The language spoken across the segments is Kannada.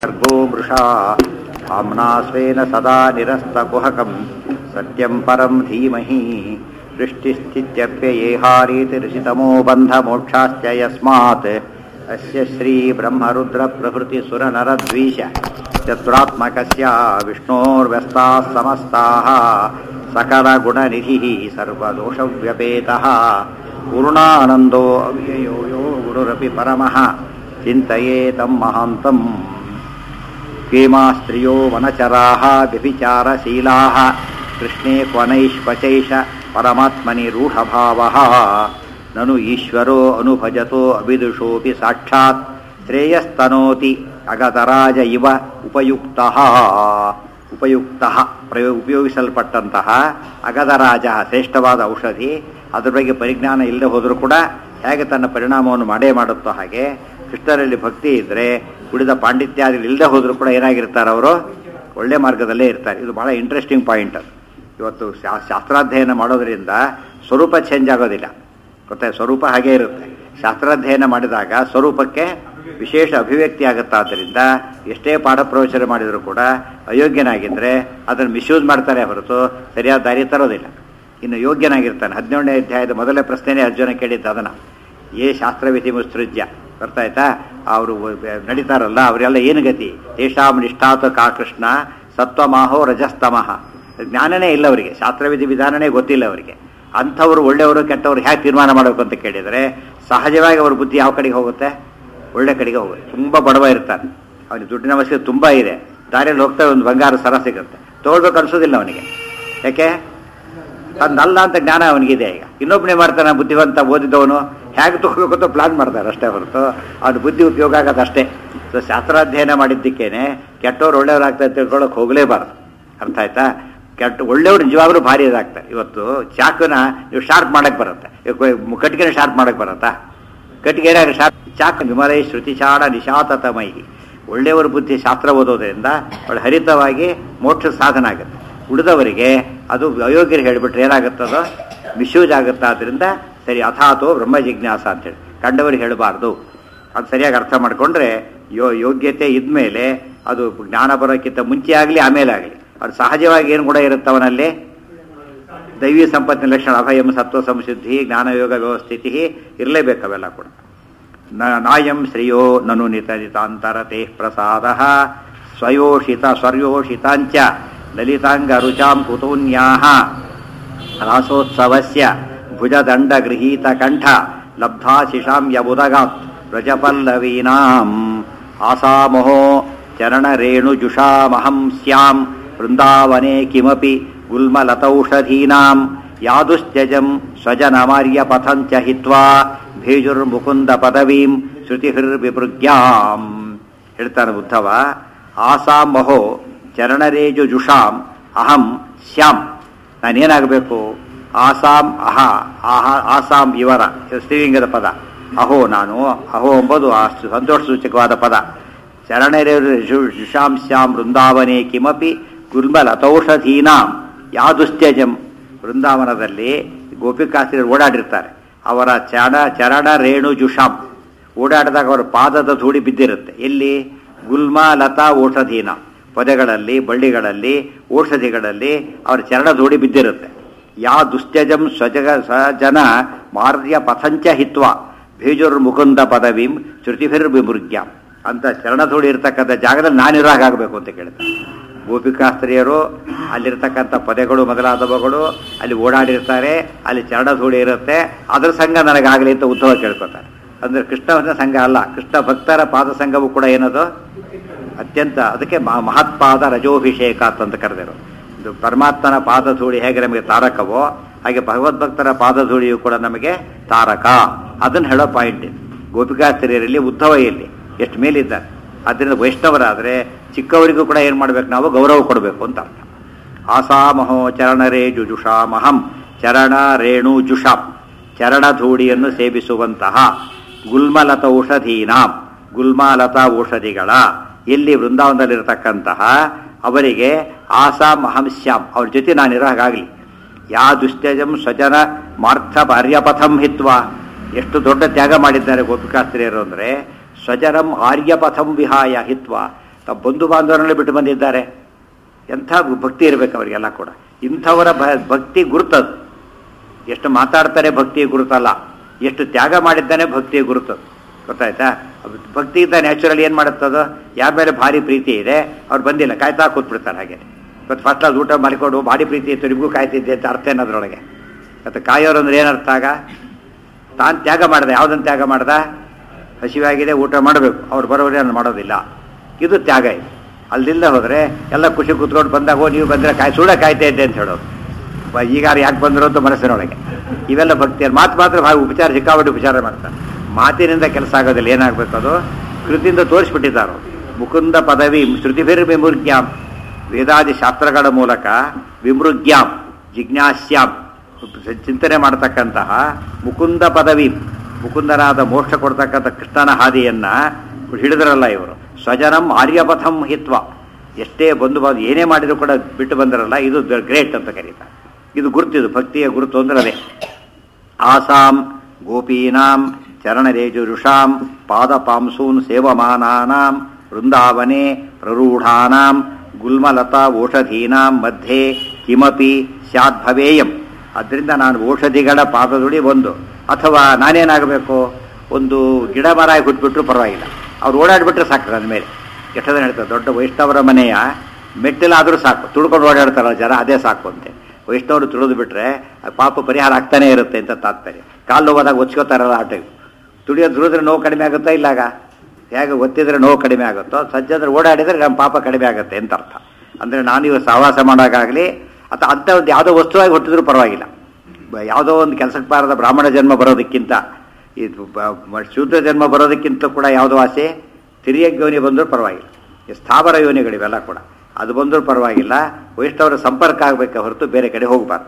सर्गो मृषा भाम्ना स्वेन सदा निरस्तकुहकं सत्यं परं धीमहि दृष्टिस्थित्यप्ययेहारीतिर्षितमो बन्धमोक्षाश्च यस्मात् अस्य श्रीब्रह्मरुद्रप्रभृतिसुरनरद्वीष चतुरात्मकस्य विष्णोर्व्यस्ताः समस्ताः सकलगुणनिधिः सर्वदोषव्यपेतः पूर्णानन्दो अव्ययो यो गुरुरपि परमः चिन्तयेतं महान्तम् केमा स्त्रियो वनचराः व्यभिचारशीलाः कृष्णे क्वनैष्पचैष परमात्मनि रूढभावः ननु ईश्वरो अनुभजतो अविदुषोऽपि साक्षात् श्रेयस्तनोति ಅಗತರಾಜ ಇವ ಉಪಯುಕ್ತ ಉಪಯುಕ್ತ ಪ್ರಯೋ ಉಪಯೋಗಿಸಲ್ಪಟ್ಟಂತಹ ಅಗದರಾಜ ಶ್ರೇಷ್ಠವಾದ ಔಷಧಿ ಅದ್ರ ಬಗ್ಗೆ ಪರಿಜ್ಞಾನ ಇಲ್ಲದೆ ಹೋದರೂ ಕೂಡ ಹೇಗೆ ತನ್ನ ಪರಿಣಾಮವನ್ನು ಮಾಡೇ ಮಾಡುತ್ತೋ ಹಾಗೆ ಕೃಷ್ಣರಲ್ಲಿ ಭಕ್ತಿ ಇದ್ದರೆ ಉಳಿದ ಪಾಂಡಿತ್ಯಾದಿಗಳು ಇಲ್ಲದೆ ಹೋದರೂ ಕೂಡ ಏನಾಗಿರ್ತಾರೆ ಅವರು ಒಳ್ಳೆ ಮಾರ್ಗದಲ್ಲೇ ಇರ್ತಾರೆ ಇದು ಬಹಳ ಇಂಟ್ರೆಸ್ಟಿಂಗ್ ಪಾಯಿಂಟ್ ಅದು ಇವತ್ತು ಶಾ- ಶಾಸ್ತ್ರಾಧ್ಯಯನ ಮಾಡೋದ್ರಿಂದ ಸ್ವರೂಪ ಚೇಂಜ್ ಆಗೋದಿಲ್ಲ ಗೊತ್ತಾ ಸ್ವರೂಪ ಹಾಗೇ ಇರುತ್ತೆ ಶಾಸ್ತ್ರಾಧ್ಯಯನ ಮಾಡಿದಾಗ ಸ್ವರೂಪಕ್ಕೆ ವಿಶೇಷ ಅಭಿವ್ಯಕ್ತಿ ಆಗುತ್ತಾದ್ದರಿಂದ ಎಷ್ಟೇ ಪಾಠ ಪ್ರವಚನ ಮಾಡಿದರೂ ಕೂಡ ಅಯೋಗ್ಯನಾಗಿದ್ದರೆ ಅದನ್ನು ಮಿಸ್ಯೂಸ್ ಮಾಡ್ತಾರೆ ಹೊರತು ಸರಿಯಾದ ದಾರಿ ತರೋದಿಲ್ಲ ಇನ್ನು ಯೋಗ್ಯನಾಗಿರ್ತಾನೆ ಹದಿನೇಳನೇ ಅಧ್ಯಾಯದ ಮೊದಲನೇ ಪ್ರಶ್ನೆನೇ ಅರ್ಜುನ ಕೇಳಿದ್ದು ಅದನ್ನು ಏ ಶಾಸ್ತ್ರವಿಧಿ ಮುಸ್ತೃಜ್ಯ ಬರ್ತಾಯ್ತಾ ಅವರು ನಡೀತಾರಲ್ಲ ಅವರೆಲ್ಲ ಏನು ಗತಿ ತೇಷಾಂ ನಿಷ್ಠಾತ ಕಾ ಕೃಷ್ಣ ಸತ್ವಮಾಹೋ ರಜಸ್ತಮಃ ಜ್ಞಾನನೇ ಇಲ್ಲ ಅವರಿಗೆ ಶಾಸ್ತ್ರವಿಧಿ ವಿಧಾನನೇ ಗೊತ್ತಿಲ್ಲ ಅವರಿಗೆ ಅಂಥವ್ರು ಒಳ್ಳೆಯವರು ಕೆಟ್ಟವರು ಹೇಗೆ ತೀರ್ಮಾನ ಮಾಡಬೇಕು ಅಂತ ಕೇಳಿದರೆ ಸಹಜವಾಗಿ ಅವ್ರ ಬುದ್ಧಿ ಯಾವ ಕಡೆಗೆ ಹೋಗುತ್ತೆ ಒಳ್ಳೆ ಕಡೆಗೆ ಹೋಗುತ್ತೆ ತುಂಬ ಬಡವ ಇರ್ತಾನೆ ಅವನಿಗೆ ದುಡ್ಡಿನ ಅವಶ್ಯಕತೆ ತುಂಬ ಇದೆ ದಾರಿಯಲ್ಲಿ ಹೋಗ್ತಾ ಒಂದು ಬಂಗಾರ ಸರ ಸಿಗುತ್ತೆ ತೊಗೊಳ್ಬೇಕು ಅನ್ಸೋದಿಲ್ಲ ಅವನಿಗೆ ಯಾಕೆ ತಂದಲ್ಲ ಅಂತ ಜ್ಞಾನ ಅವನಿಗಿದೆ ಈಗ ಇನ್ನೊಬ್ಬನೇ ಮಾಡ್ತಾನೆ ಬುದ್ಧಿವಂತ ಓದಿದವನು ಹೇಗೆ ತಗೋಬೇಕು ಅಂತ ಪ್ಲಾನ್ ಮಾಡ್ತಾರೆ ಅಷ್ಟೇ ಹೊರತು ಅವ್ನ ಬುದ್ಧಿ ಉಪಯೋಗ ಆಗೋದು ಅಷ್ಟೇ ಸೊ ಶಾಸ್ತ್ರಾಧ್ಯಯನ ಮಾಡಿದ್ದಕ್ಕೇನೆ ಕೆಟ್ಟವ್ರು ಒಳ್ಳೆಯವ್ರಾಗ್ತಾರೆ ತಿಳ್ಕೊಳ್ಳೋಕೆ ಹೋಗಲೇಬಾರ್ದು ಅರ್ಥ ಆಯ್ತಾ ಕೆಟ್ಟ ಒಳ್ಳೆಯವ್ರು ನಿಜವಾಗ್ಲೂ ಭಾರಿ ಇದಾಗ್ತಾರೆ ಇವತ್ತು ಚಾಕುನ ನೀವು ಶಾರ್ಪ್ ಮಾಡಕ್ಕೆ ಬರುತ್ತೆ ಇವಾಗ ಕಟ್ಟಿಗೆನ ಶಾರ್ಪ್ ಮಾಡಕ್ಕೆ ಬರುತ್ತಾ ಕಟ್ಟಿಗೆ ಏನಾಗ ಶಾರ್ಪ್ ಚಾಕು ವಿಮಲೈ ಶ್ರುತಿಚಾಡ ನಿಶಾತತಮೈ ಒಳ್ಳೆಯವರ ಬುದ್ಧಿ ಶಾಸ್ತ್ರ ಓದೋದ್ರಿಂದ ಒಳ್ಳೆ ಹರಿತವಾಗಿ ಮೋಕ್ಷ ಸಾಧನ ಆಗುತ್ತೆ ಉಳಿದವರಿಗೆ ಅದು ಅಯೋಗ್ಯರು ಹೇಳಿಬಿಟ್ರೆ ಏನಾಗುತ್ತದೋ ಮಿಸ್ಯೂಸ್ ಆಗುತ್ತೆ ಆದ್ದರಿಂದ ಸರಿ ಅಥಾತೋ ಬ್ರಹ್ಮ ಜಿಜ್ಞಾಸ ಅಂತೇಳಿ ಕಂಡವರಿಗೆ ಹೇಳಬಾರ್ದು ಅದು ಸರಿಯಾಗಿ ಅರ್ಥ ಮಾಡಿಕೊಂಡ್ರೆ ಯೋ ಯೋಗ್ಯತೆ ಇದ್ಮೇಲೆ ಅದು ಜ್ಞಾನ ಬರೋಕ್ಕಿಂತ ಮುಂಚೆ ಆಗಲಿ ಆಮೇಲೆ ಆಗಲಿ ಅದು ಸಹಜವಾಗಿ ಏನು ಕೂಡ ಇರುತ್ತೆ ಅವನಲ್ಲಿ ದೈವಿ ಸಂಪತ್ತಿನ ಲಕ್ಷಣ ಅಭಯಂ ಸತ್ವ ಸಂಶುದ್ಧಿ ಜ್ಞಾನಯೋಗ ವ್ಯವಸ್ಥಿತಿ ಇರಲೇಬೇಕು ಅವೆಲ್ಲ ಕೂಡ ನ- ನಾಯಂ ಶ್ರೇಯೋ ನನು ನಿತನಿತಾಂತರತೆ ಪ್ರಸಾದ ಸ್ವಯೋಷಿತ ಸ್ವರ್ಯೋಷಿತಾಂಚ ಲಲಿತಾಂಗ ರುಚಾಂ ಕುತೂನ್ಯಾಹ ರಾಸೋತ್ಸವಸ್ಯ ಭುಜದಂಡ ಗೃಹೀತ ಕಂಠ ಲಬ್ಧಾ ಶಿಶಾಂ ಯಬುದಗಾತ್ ವ್ರಜಪಲ್ಲವೀನಾಂ ಆಸಾಮಹೋ ಚರಣರೇಣುಜುಷಾಮಹಂ ಸ್ಯಾಂ ವೃಂದಾವನೆ ಕಿಮಪಿ ಗುಲ್ಮಲತೌಷಧೀನಾಂ ಯಾದುಶ್ಚಜಂ ಸ್ವಜನಮಾರ್ಯಪಥಂಚ ಹಿತ್ವಾ ಭೇಜುರ್ಮುಕುಂದ ಪದವೀಂ ಶ್ರುತಿಭಿರ್ವಿಭೃಗ್ಯಾಂ ಹೇಳ್ತಾನೆ ಉದ್ಧವ ಆಸಾಮಹೋ ಚರಣರೇಜು ಜುಷಾಂ ಅಹಂ ಸ್ಯಾಂ ನಾನೇನಾಗಬೇಕು ಆಸಾಂ ಅಹ ಆಹ ಆಸಾಂ ಇವರ ಇದು ಸ್ತ್ರೀಲಿಂಗದ ಪದ ಅಹೋ ನಾನು ಅಹೋ ಎಂಬುದು ಆ ಸಂತೋಷ ಸೂಚಕವಾದ ಪದ ಚರಣರೇಜು ಜುಷಾಂ ಸ್ಯಾಂ ವೃಂದಾವನೆ ಕಿಮಪಿ ಗುಲ್ಮಲತೌಷಧೀನಾಂ ಯಾದುಸ್ತ್ಯಜಂ ವೃಂದಾವನದಲ್ಲಿ ಗೋಪಿಕಾಸ್ತ್ರೀಯರು ಓಡಾಡಿರ್ತಾರೆ ಅವರ ಚರಣ ಚರಣ ರೇಣು ಜುಷಾಂ ಓಡಾಡಿದಾಗ ಅವರ ಪಾದದ ಧೂಳಿ ಬಿದ್ದಿರುತ್ತೆ ಎಲ್ಲಿ ಗುಲ್ಮ ಲತಾ ಔಷಧೀನ ಪೊದೆಗಳಲ್ಲಿ ಬಳ್ಳಿಗಳಲ್ಲಿ ಔಷಧಿಗಳಲ್ಲಿ ಅವರ ಚರಣ ಧೂಳಿ ಬಿದ್ದಿರುತ್ತೆ ಯಾ ದುಶ್ಚಜಂ ಸ್ವಜಗ ಸ್ವಜನ ಮಾರ್ಯ ಪಥಂಚ ಹಿತ್ವ ಭೇಜುರ್ ಮುಕುಂದ ಪದವಿಂ ಶ್ರುತಿಭಿರ್ವಿಮೃಗ್ಯಾಂ ಅಂತ ಚರಣಧೂಳಿ ಇರ್ತಕ್ಕಂಥ ಜಾಗದಲ್ಲಿ ನಾನಿರಾಗಬೇಕು ಅಂತ ಕೇಳ್ತಾರೆ ಗೋಪಿಕಾಸ್ತ್ರೀಯರು ಅಲ್ಲಿರ್ತಕ್ಕಂಥ ಪದೆಗಳು ಮೊದಲಾದವುಗಳು ಅಲ್ಲಿ ಓಡಾಡಿರ್ತಾರೆ ಅಲ್ಲಿ ಚರಣಧೂಳಿ ಇರುತ್ತೆ ಅದ್ರ ಸಂಘ ನನಗಾಗಲಿ ಅಂತ ಉದ್ಧವ ಕೇಳ್ಕೊತಾರೆ ಅಂದ್ರೆ ಕೃಷ್ಣನ ಸಂಘ ಅಲ್ಲ ಕೃಷ್ಣ ಭಕ್ತರ ಪಾದ ಸಂಘವು ಕೂಡ ಏನದು ಅತ್ಯಂತ ಅದಕ್ಕೆ ಮ- ಮಹತ್ಪಾದ ರಜೋಭಿಷೇಕ ಅಂತ ಕರೆದಿರು ಇದು ಪರಮಾತ್ಮನ ಪಾದಧೂಳಿ ಹೇಗೆ ನಮಗೆ ತಾರಕವೋ ಹಾಗೆ ಭಗವದ್ಭಕ್ತರ ಪಾದಧೂಳಿಯು ಕೂಡ ನಮಗೆ ತಾರಕ ಅದನ್ನು ಹೇಳೋ ಪಾಯಿಂಟ್ ಇದು ಗೋಪಿಕಾಸ್ತ್ರೀಯರಲ್ಲಿ ಉದ್ಧವ ಇಲ್ಲಿ ಎಷ್ಟು ಮೇಲಿದ್ದಾರೆ ಅದರಿಂದ ವೈಷ್ಣವರಾದರೆ ಚಿಕ್ಕವರಿಗೂ ಕೂಡ ಏನು ಮಾಡ್ಬೇಕು ನಾವು ಗೌರವ ಕೊಡಬೇಕು ಅಂತ ಅರ್ಥ ಆಸಾಮಹೋ ಚರಣರೇ ಜುಜುಷಾಮಹಂ ಚರಣ ರೇಣು ಜುಷಾಂ ಚರಣಧೂಳಿಯನ್ನು ಸೇವಿಸುವಂತಹ ಗುಲ್ಮಲತ ಔಷಧೀನಾಂ ಗುಲ್ಮಾಲತಾ ಔಷಧಿಗಳ ಎಲ್ಲಿ ವೃಂದಾವನದಲ್ಲಿರತಕ್ಕಂತಹ ಅವರಿಗೆ ಆಸಾಂ ಅಹಂಶ್ಯಾಂ ಅವ್ರ ಜೊತೆ ನಾನಿರೋ ಹಾಗಾಗಲಿ ಯಾ ದುಶ್ಚಜಂ ಸ್ವಜನ ಮಾರ್ಥ ಆರ್ಯಪಥಂ ಹಿತ್ವ ಎಷ್ಟು ದೊಡ್ಡ ತ್ಯಾಗ ಮಾಡಿದ್ದಾರೆ ಗೋಪಿಕಾಸ್ತ್ರೀಯರು ಅಂದರೆ ಸ್ವಜನಂ ಆರ್ಯಪಥಂ ವಿಹಾಯ ಹಿತ್ವ ತಮ್ಮ ಬಂಧು ಬಾಂಧವರನ್ನೇ ಬಿಟ್ಟು ಬಂದಿದ್ದಾರೆ ಎಂಥ ಭಕ್ತಿ ಇರಬೇಕು ಅವರಿಗೆಲ್ಲ ಕೂಡ ಇಂಥವರ ಭ- ಭಕ್ತಿ ಗುರುತದು ಎಷ್ಟು ಮಾತಾಡ್ತಾರೆ ಭಕ್ತಿ ಗುರುತಲ್ಲ ಎಷ್ಟು ತ್ಯಾಗ ಮಾಡಿದ್ದಾನೆ ಭಕ್ತಿ ಗುರುತದು ಗೊತ್ತಾಯ್ತಾ ಅದು ಭಕ್ತಿಯಿಂದ ನ್ಯಾಚುರಲ್ ಏನು ಮಾಡುತ್ತದು ಯಾರ ಮೇಲೆ ಭಾರಿ ಪ್ರೀತಿ ಇದೆ ಅವ್ರು ಬಂದಿಲ್ಲ ಕಾಯ್ತಾ ಕೂತ್ಬಿಡ್ತಾರೆ ಹಾಗೆ ಇವತ್ತು ಫಸ್ಟ್ ಕ್ಲಾಸ್ ಊಟ ಮಾಡಿಕೊಂಡು ಭಾರಿ ಪ್ರೀತಿ ಇತ್ತು ನಿಮಗೂ ಕಾಯ್ತಿದ್ದೆ ಅಂತ ಅರ್ಥ ಏನದ್ರೊಳಗೆ ಮತ್ತು ಕಾಯೋರು ಅಂದ್ರೆ ಏನರ್ಥ ಆಗ ತಾನು ತ್ಯಾಗ ಮಾಡ್ದೆ ಯಾವುದನ್ನು ತ್ಯಾಗ ಮಾಡ್ದ ಹಸಿವಾಗಿದೆ ಊಟ ಮಾಡಬೇಕು ಅವ್ರು ಬರೋರೇ ನಾನು ಮಾಡೋದಿಲ್ಲ ಇದು ತ್ಯಾಗ ಇದು ಅಲ್ಲಿಂದ ಹೋದರೆ ಎಲ್ಲ ಖುಷಿ ಕೂತ್ಕೊಂಡು ಬಂದಾಗ ಓ ನೀವು ಬಂದರೆ ಕಾಯಿ ಸುಳ್ಳ ಕಾಯ್ತಾ ಇದ್ದೆ ಅಂತ ಹೇಳೋದು ಬ- ಈಗ ಯಾಕೆ ಬಂದರು ಅಂತ ಮನಸ್ಸಿನೊಳಗೆ ಇವೆಲ್ಲ ಭಕ್ತಿಯರು ಮಾತು ಮಾತ್ರ ಭಾಳ ಉಪಚಾರ ಸಿಕ್ಕಾಪಟ್ಟು ಉಪಚಾರ ಮಾಡ್ತಾರೆ ಮಾತಿನಿಂದ ಕೆಲಸ ಆಗೋದಿಲ್ಲ ಏನಾಗಬೇಕು ಅದು ಕೃತಿಯಿಂದ ತೋರಿಸ್ಬಿಟ್ಟಿದ್ದಾರೆ ಮುಕುಂದ ಪದವಿ ಶ್ರುತಿಭಿರ್ ವಿಮೃಗ್ಯಾಂ ವೇದಾದಿ ಶಾಸ್ತ್ರಗಳ ಮೂಲಕ ವಿಮೃಗ್ಯಾಂ ಜಿಜ್ಞಾಸ್ಯಾಂ ಚಿಂತನೆ ಮಾಡತಕ್ಕಂತಹ ಮುಕುಂದ ಪದವಿ ಮುಕುಂದನಾದ ಮೋಕ್ಷ ಕೊಡ್ತಕ್ಕಂಥ ಕೃಷ್ಣನ ಹಾದಿಯನ್ನ ಹಿಡಿದ್ರಲ್ಲ ಇವರು ಸ್ವಜನಂ ಆರ್ಯಪಥಂ ಹಿತ್ವ ಎಷ್ಟೇ ಬಂದು ಬಂದು ಏನೇ ಮಾಡಿದ್ರು ಕೂಡ ಬಿಟ್ಟು ಬಂದಿರಲ್ಲ ಇದು ಗ್ರೇಟ್ ಅಂತ ಕರೀತಾರೆ ಇದು ಗುರುತಿದು ಭಕ್ತಿಯ ಗುರುತು ಅಂದ್ರೆ ಅದೇ ಆಸಾಂ ಗೋಪೀನಾಂ ಚರಣರೇಜುರುಷಾಂ ಪಾದಪಾಂಸೂನ್ ಸೇವಮಾನಾನಾಂ ವೃಂದಾವನೆ ಪ್ರರೂಢಾನಾಂ ಗುಲ್ಮಲತಾ ಓಷಧೀನಾಂ ಮಧ್ಯೆ ಕಿಮಪಿ ಸ್ಯಾದ್ಭವೇಯಂ ಅದರಿಂದ ನಾನು ಔಷಧಿಗಳ ಪಾದದುಡಿ ಒಂದು ಅಥವಾ ನಾನೇನಾಗಬೇಕು ಒಂದು ಗಿಡ ಮರ ಹುಟ್ಬಿಟ್ರು ಪರವಾಗಿಲ್ಲ ಅವ್ರು ಓಡಾಡ್ಬಿಟ್ರೆ ಸಾಕು ನನ್ನ ಮೇಲೆ ಎಷ್ಟದ ಹೇಳ್ತಾರೆ ದೊಡ್ಡ ವೈಷ್ಣವರ ಮನೆಯ ಮೆಟ್ಟಿಲಾದರೂ ಸಾಕು ತುಳ್ಕೊಂಡು ಓಡಾಡ್ತಾರಲ್ಲ ಜನ ಅದೇ ಸಾಕು ಅಂತೆ ವೈಷ್ಣವರು ತುಳಿದು ಬಿಟ್ರೆ ಆ ಪಾಪ ಪರಿಹಾರ ಆಗ್ತಾನೆ ಇರುತ್ತೆ ಅಂತ ತಾತ್ಪರ್ಯ ಕಾಲು ನೋವಾದಾಗ ಒಚ್ಕೋತಾರಲ್ಲ ಆ ಟೈಪ್ ತುಳಿಯೋದು ತುಳಿದ್ರೆ ನೋವು ಕಡಿಮೆ ಆಗುತ್ತಾ ಇಲ್ಲಾಗ ಹೇಗೆ ಒತ್ತಿದ್ರೆ ನೋವು ಕಡಿಮೆ ಆಗುತ್ತೋ ಸಜ್ಜಾದ್ರೆ ಓಡಾಡಿದ್ರೆ ನಮ್ಮ ಪಾಪ ಕಡಿಮೆ ಆಗುತ್ತೆ ಅಂತ ಅರ್ಥ ಅಂದರೆ ನಾನು ಇವಾಗ ಸಹವಾಸ ಮಾಡೋಕ್ಕಾಗಲಿ ಅಥವಾ ಅಂಥ ಒಂದು ಯಾವುದೋ ವಸ್ತುವಾಗಿ ಹುಟ್ಟಿದ್ರೂ ಪರವಾಗಿಲ್ಲ ಬ- ಯಾವುದೋ ಒಂದು ಕೆಲಸಕ್ಕೆ ಬಾರದ ಬ್ರಾಹ್ಮಣ ಜನ್ಮ ಬರೋದಕ್ಕಿಂತ ಇದು ಬ- ಮ- ಶೂದ್ರ ಜನ್ಮ ಬರೋದಕ್ಕಿಂತ ಕೂಡ ಯಾವುದೋ ಆಸೆ ತಿರಿಯಗ್ ಯೋನಿ ಬಂದರೂ ಪರವಾಗಿಲ್ಲ ಈ ಸ್ಥಾವರ ಯೋನಿಗಳಿವೆಲ್ಲ ಕೂಡ ಅದು ಬಂದರೂ ಪರವಾಗಿಲ್ಲ ವೈಷ್ಣವರ ಸಂಪರ್ಕ ಆಗಬೇಕೆ ಹೊರತು ಬೇರೆ ಕಡೆ ಹೋಗಬಾರ್ದು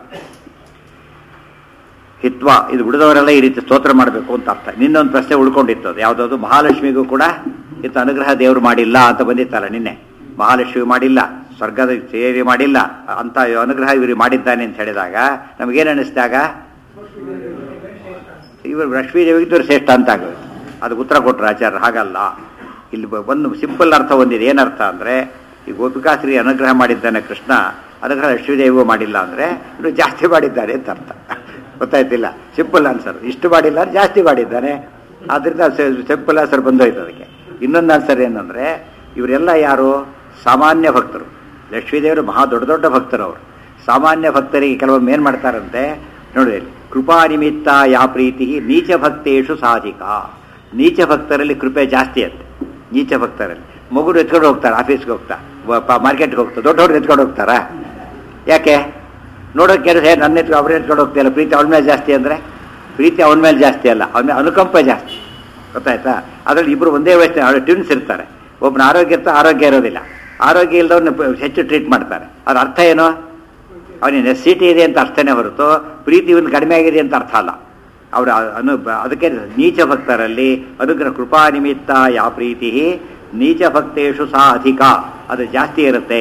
ಹಿತ್ವ ಇದು ಉಳಿದವರೆಲ್ಲ ಈ ರೀತಿ ಸ್ತೋತ್ರ ಮಾಡಬೇಕು ಅಂತ ಅರ್ಥ ನಿನ್ನೊಂದು ಪ್ರಶ್ನೆ ಉಳ್ಕೊಂಡಿತ್ತು ಅದು ಯಾವುದಾದ್ರು ಮಹಾಲಕ್ಷ್ಮಿಗೂ ಕೂಡ ಇಂಥ ಅನುಗ್ರಹ ದೇವರು ಮಾಡಿಲ್ಲ ಅಂತ ಬಂದಿತ್ತಲ್ಲ ನಿನ್ನೆ ಮಹಾಲಕ್ಷ್ಮಿ ಮಾಡಿಲ್ಲ ಸ್ವರ್ಗದ ಸೇರಿ ಮಾಡಿಲ್ಲ ಅಂತ ಅನುಗ್ರಹ ಇವರು ಮಾಡಿದ್ದಾನೆ ಅಂತ ಹೇಳಿದಾಗ ನಮಗೇನು ಅನ್ನಿಸಿದಾಗ ಇವರು ಲಕ್ಷ್ಮೀ ದೇವಿಗೆ ಇವರು ಶ್ರೇಷ್ಠ ಅಂತ ಆಗೋದು ಅದಕ್ಕೆ ಉತ್ತರ ಕೊಟ್ಟರು ಆಚಾರ್ಯ ಹಾಗಲ್ಲ ಇಲ್ಲಿ ಬ- ಒಂದು ಸಿಂಪಲ್ ಅರ್ಥ ಒಂದಿದೆ ಏನರ್ಥ ಅಂದರೆ ಈ ಗೋಪಿಕಾಶ್ರೀ ಅನುಗ್ರಹ ಮಾಡಿದ್ದಾನೆ ಕೃಷ್ಣ ಅನುಗ್ರಹ ಲಕ್ಷ್ಮೀದೇವಿಗೂ ಮಾಡಿಲ್ಲ ಅಂದರೆ ಇನ್ನು ಜಾಸ್ತಿ ಮಾಡಿದ್ದಾರೆ ಅಂತ ಅರ್ಥ ಗೊತ್ತಾಯ್ತಿಲ್ಲ ಸಿಂಪಲ್ ಆನ್ಸರ್ ಇಷ್ಟು ಮಾಡಿಲ್ಲ ಅಂದ್ರೆ ಜಾಸ್ತಿ ಮಾಡಿದ್ದಾನೆ ಆದ್ದರಿಂದ ಸಿಂಪಲ್ ಆನ್ಸರ್ ಬಂದೋಯ್ತು ಅದಕ್ಕೆ ಇನ್ನೊಂದು ಆನ್ಸರ್ ಏನಂದರೆ ಇವರೆಲ್ಲ ಯಾರು ಸಾಮಾನ್ಯ ಭಕ್ತರು ಲಕ್ಷ್ಮೀದೇವರು ಮಹಾ ದೊಡ್ಡ ದೊಡ್ಡ ಭಕ್ತರು ಅವರು ಸಾಮಾನ್ಯ ಭಕ್ತರಿಗೆ ಕೆಲವೊಮ್ಮೆ ಏನು ಮಾಡ್ತಾರಂತೆ ನೋಡಿ ಇಲ್ಲಿ, ಕೃಪಾ ನಿಮಿತ್ತ ಯಾ ಪ್ರೀತಿ ನೀಚ ಭಕ್ತೇಶು ಸಾಧಿಕ ನೀಚ ಭಕ್ತರಲ್ಲಿ ಕೃಪೆ ಜಾಸ್ತಿ ಅಂತೆ ನೀಚ ಭಕ್ತರಲ್ಲಿ ಮಗುರು ಎತ್ಕೊಂಡು ಹೋಗ್ತಾರೆ ಆಫೀಸ್ಗೆ ಹೋಗ್ತಾ ಮಾರ್ಕೆಟ್ಗೆ ಹೋಗ್ತಾ ದೊಡ್ಡವ್ರು ಎತ್ಕೊಂಡು ಹೋಗ್ತಾರಾ ಯಾಕೆ ನೋಡೋಕೆ ಹೇ ನನ್ನ ಎತ್ಕೊಂಡು ಅವ್ರು ಎತ್ಕೊಂಡು ಹೋಗ್ತಾಯಿಲ್ಲ ಪ್ರೀತಿ ಅವನ ಮೇಲೆ ಜಾಸ್ತಿ ಅಂದರೆ ಪ್ರೀತಿ ಅವನ ಮೇಲೆ ಜಾಸ್ತಿ ಅಲ್ಲ ಅವನ ಮೇಲೆ ಅನುಕಂಪ ಜಾಸ್ತಿ ಗೊತ್ತಾಯ್ತಾ ಅದರಲ್ಲಿ ಇಬ್ಬರು ಒಂದೇ ವಯಸ್ಸಿನ ಅವ್ರ ಟ್ವಿನ್ಸ್ ಇರ್ತಾರೆ ಒಬ್ಬನ ಆರೋಗ್ಯ ಇರ್ತಾ ಆರೋಗ್ಯ ಇರೋದಿಲ್ಲ ಆರೋಗ್ಯ ಇಲ್ಲದವ್ರನ್ನ ಹೆಚ್ಚು ಟ್ರೀಟ್ ಮಾಡ್ತಾರೆ ಅದ್ರ ಅರ್ಥ ಏನು ಅವನಿಗೆ ನೆಸಿಟಿ ಇದೆ ಅಂತ ಅರ್ಥನೇ ಹೊರತು ಪ್ರೀತಿ ಇವನು ಕಡಿಮೆ ಆಗಿದೆ ಅಂತ ಅರ್ಥ ಅಲ್ಲ ಅವರ ಅನು ಅದಕ್ಕೆ ನೀಚ ಭಕ್ತರಲ್ಲಿ ಅನುಗ್ರಹ ಕೃಪಾ ನಿಮಿತ್ತ ಯಾ ಪ್ರೀತಿ ನೀಚ ಭಕ್ತೇಶು ಸಾ ಅಧಿಕ ಅದು ಜಾಸ್ತಿ ಇರುತ್ತೆ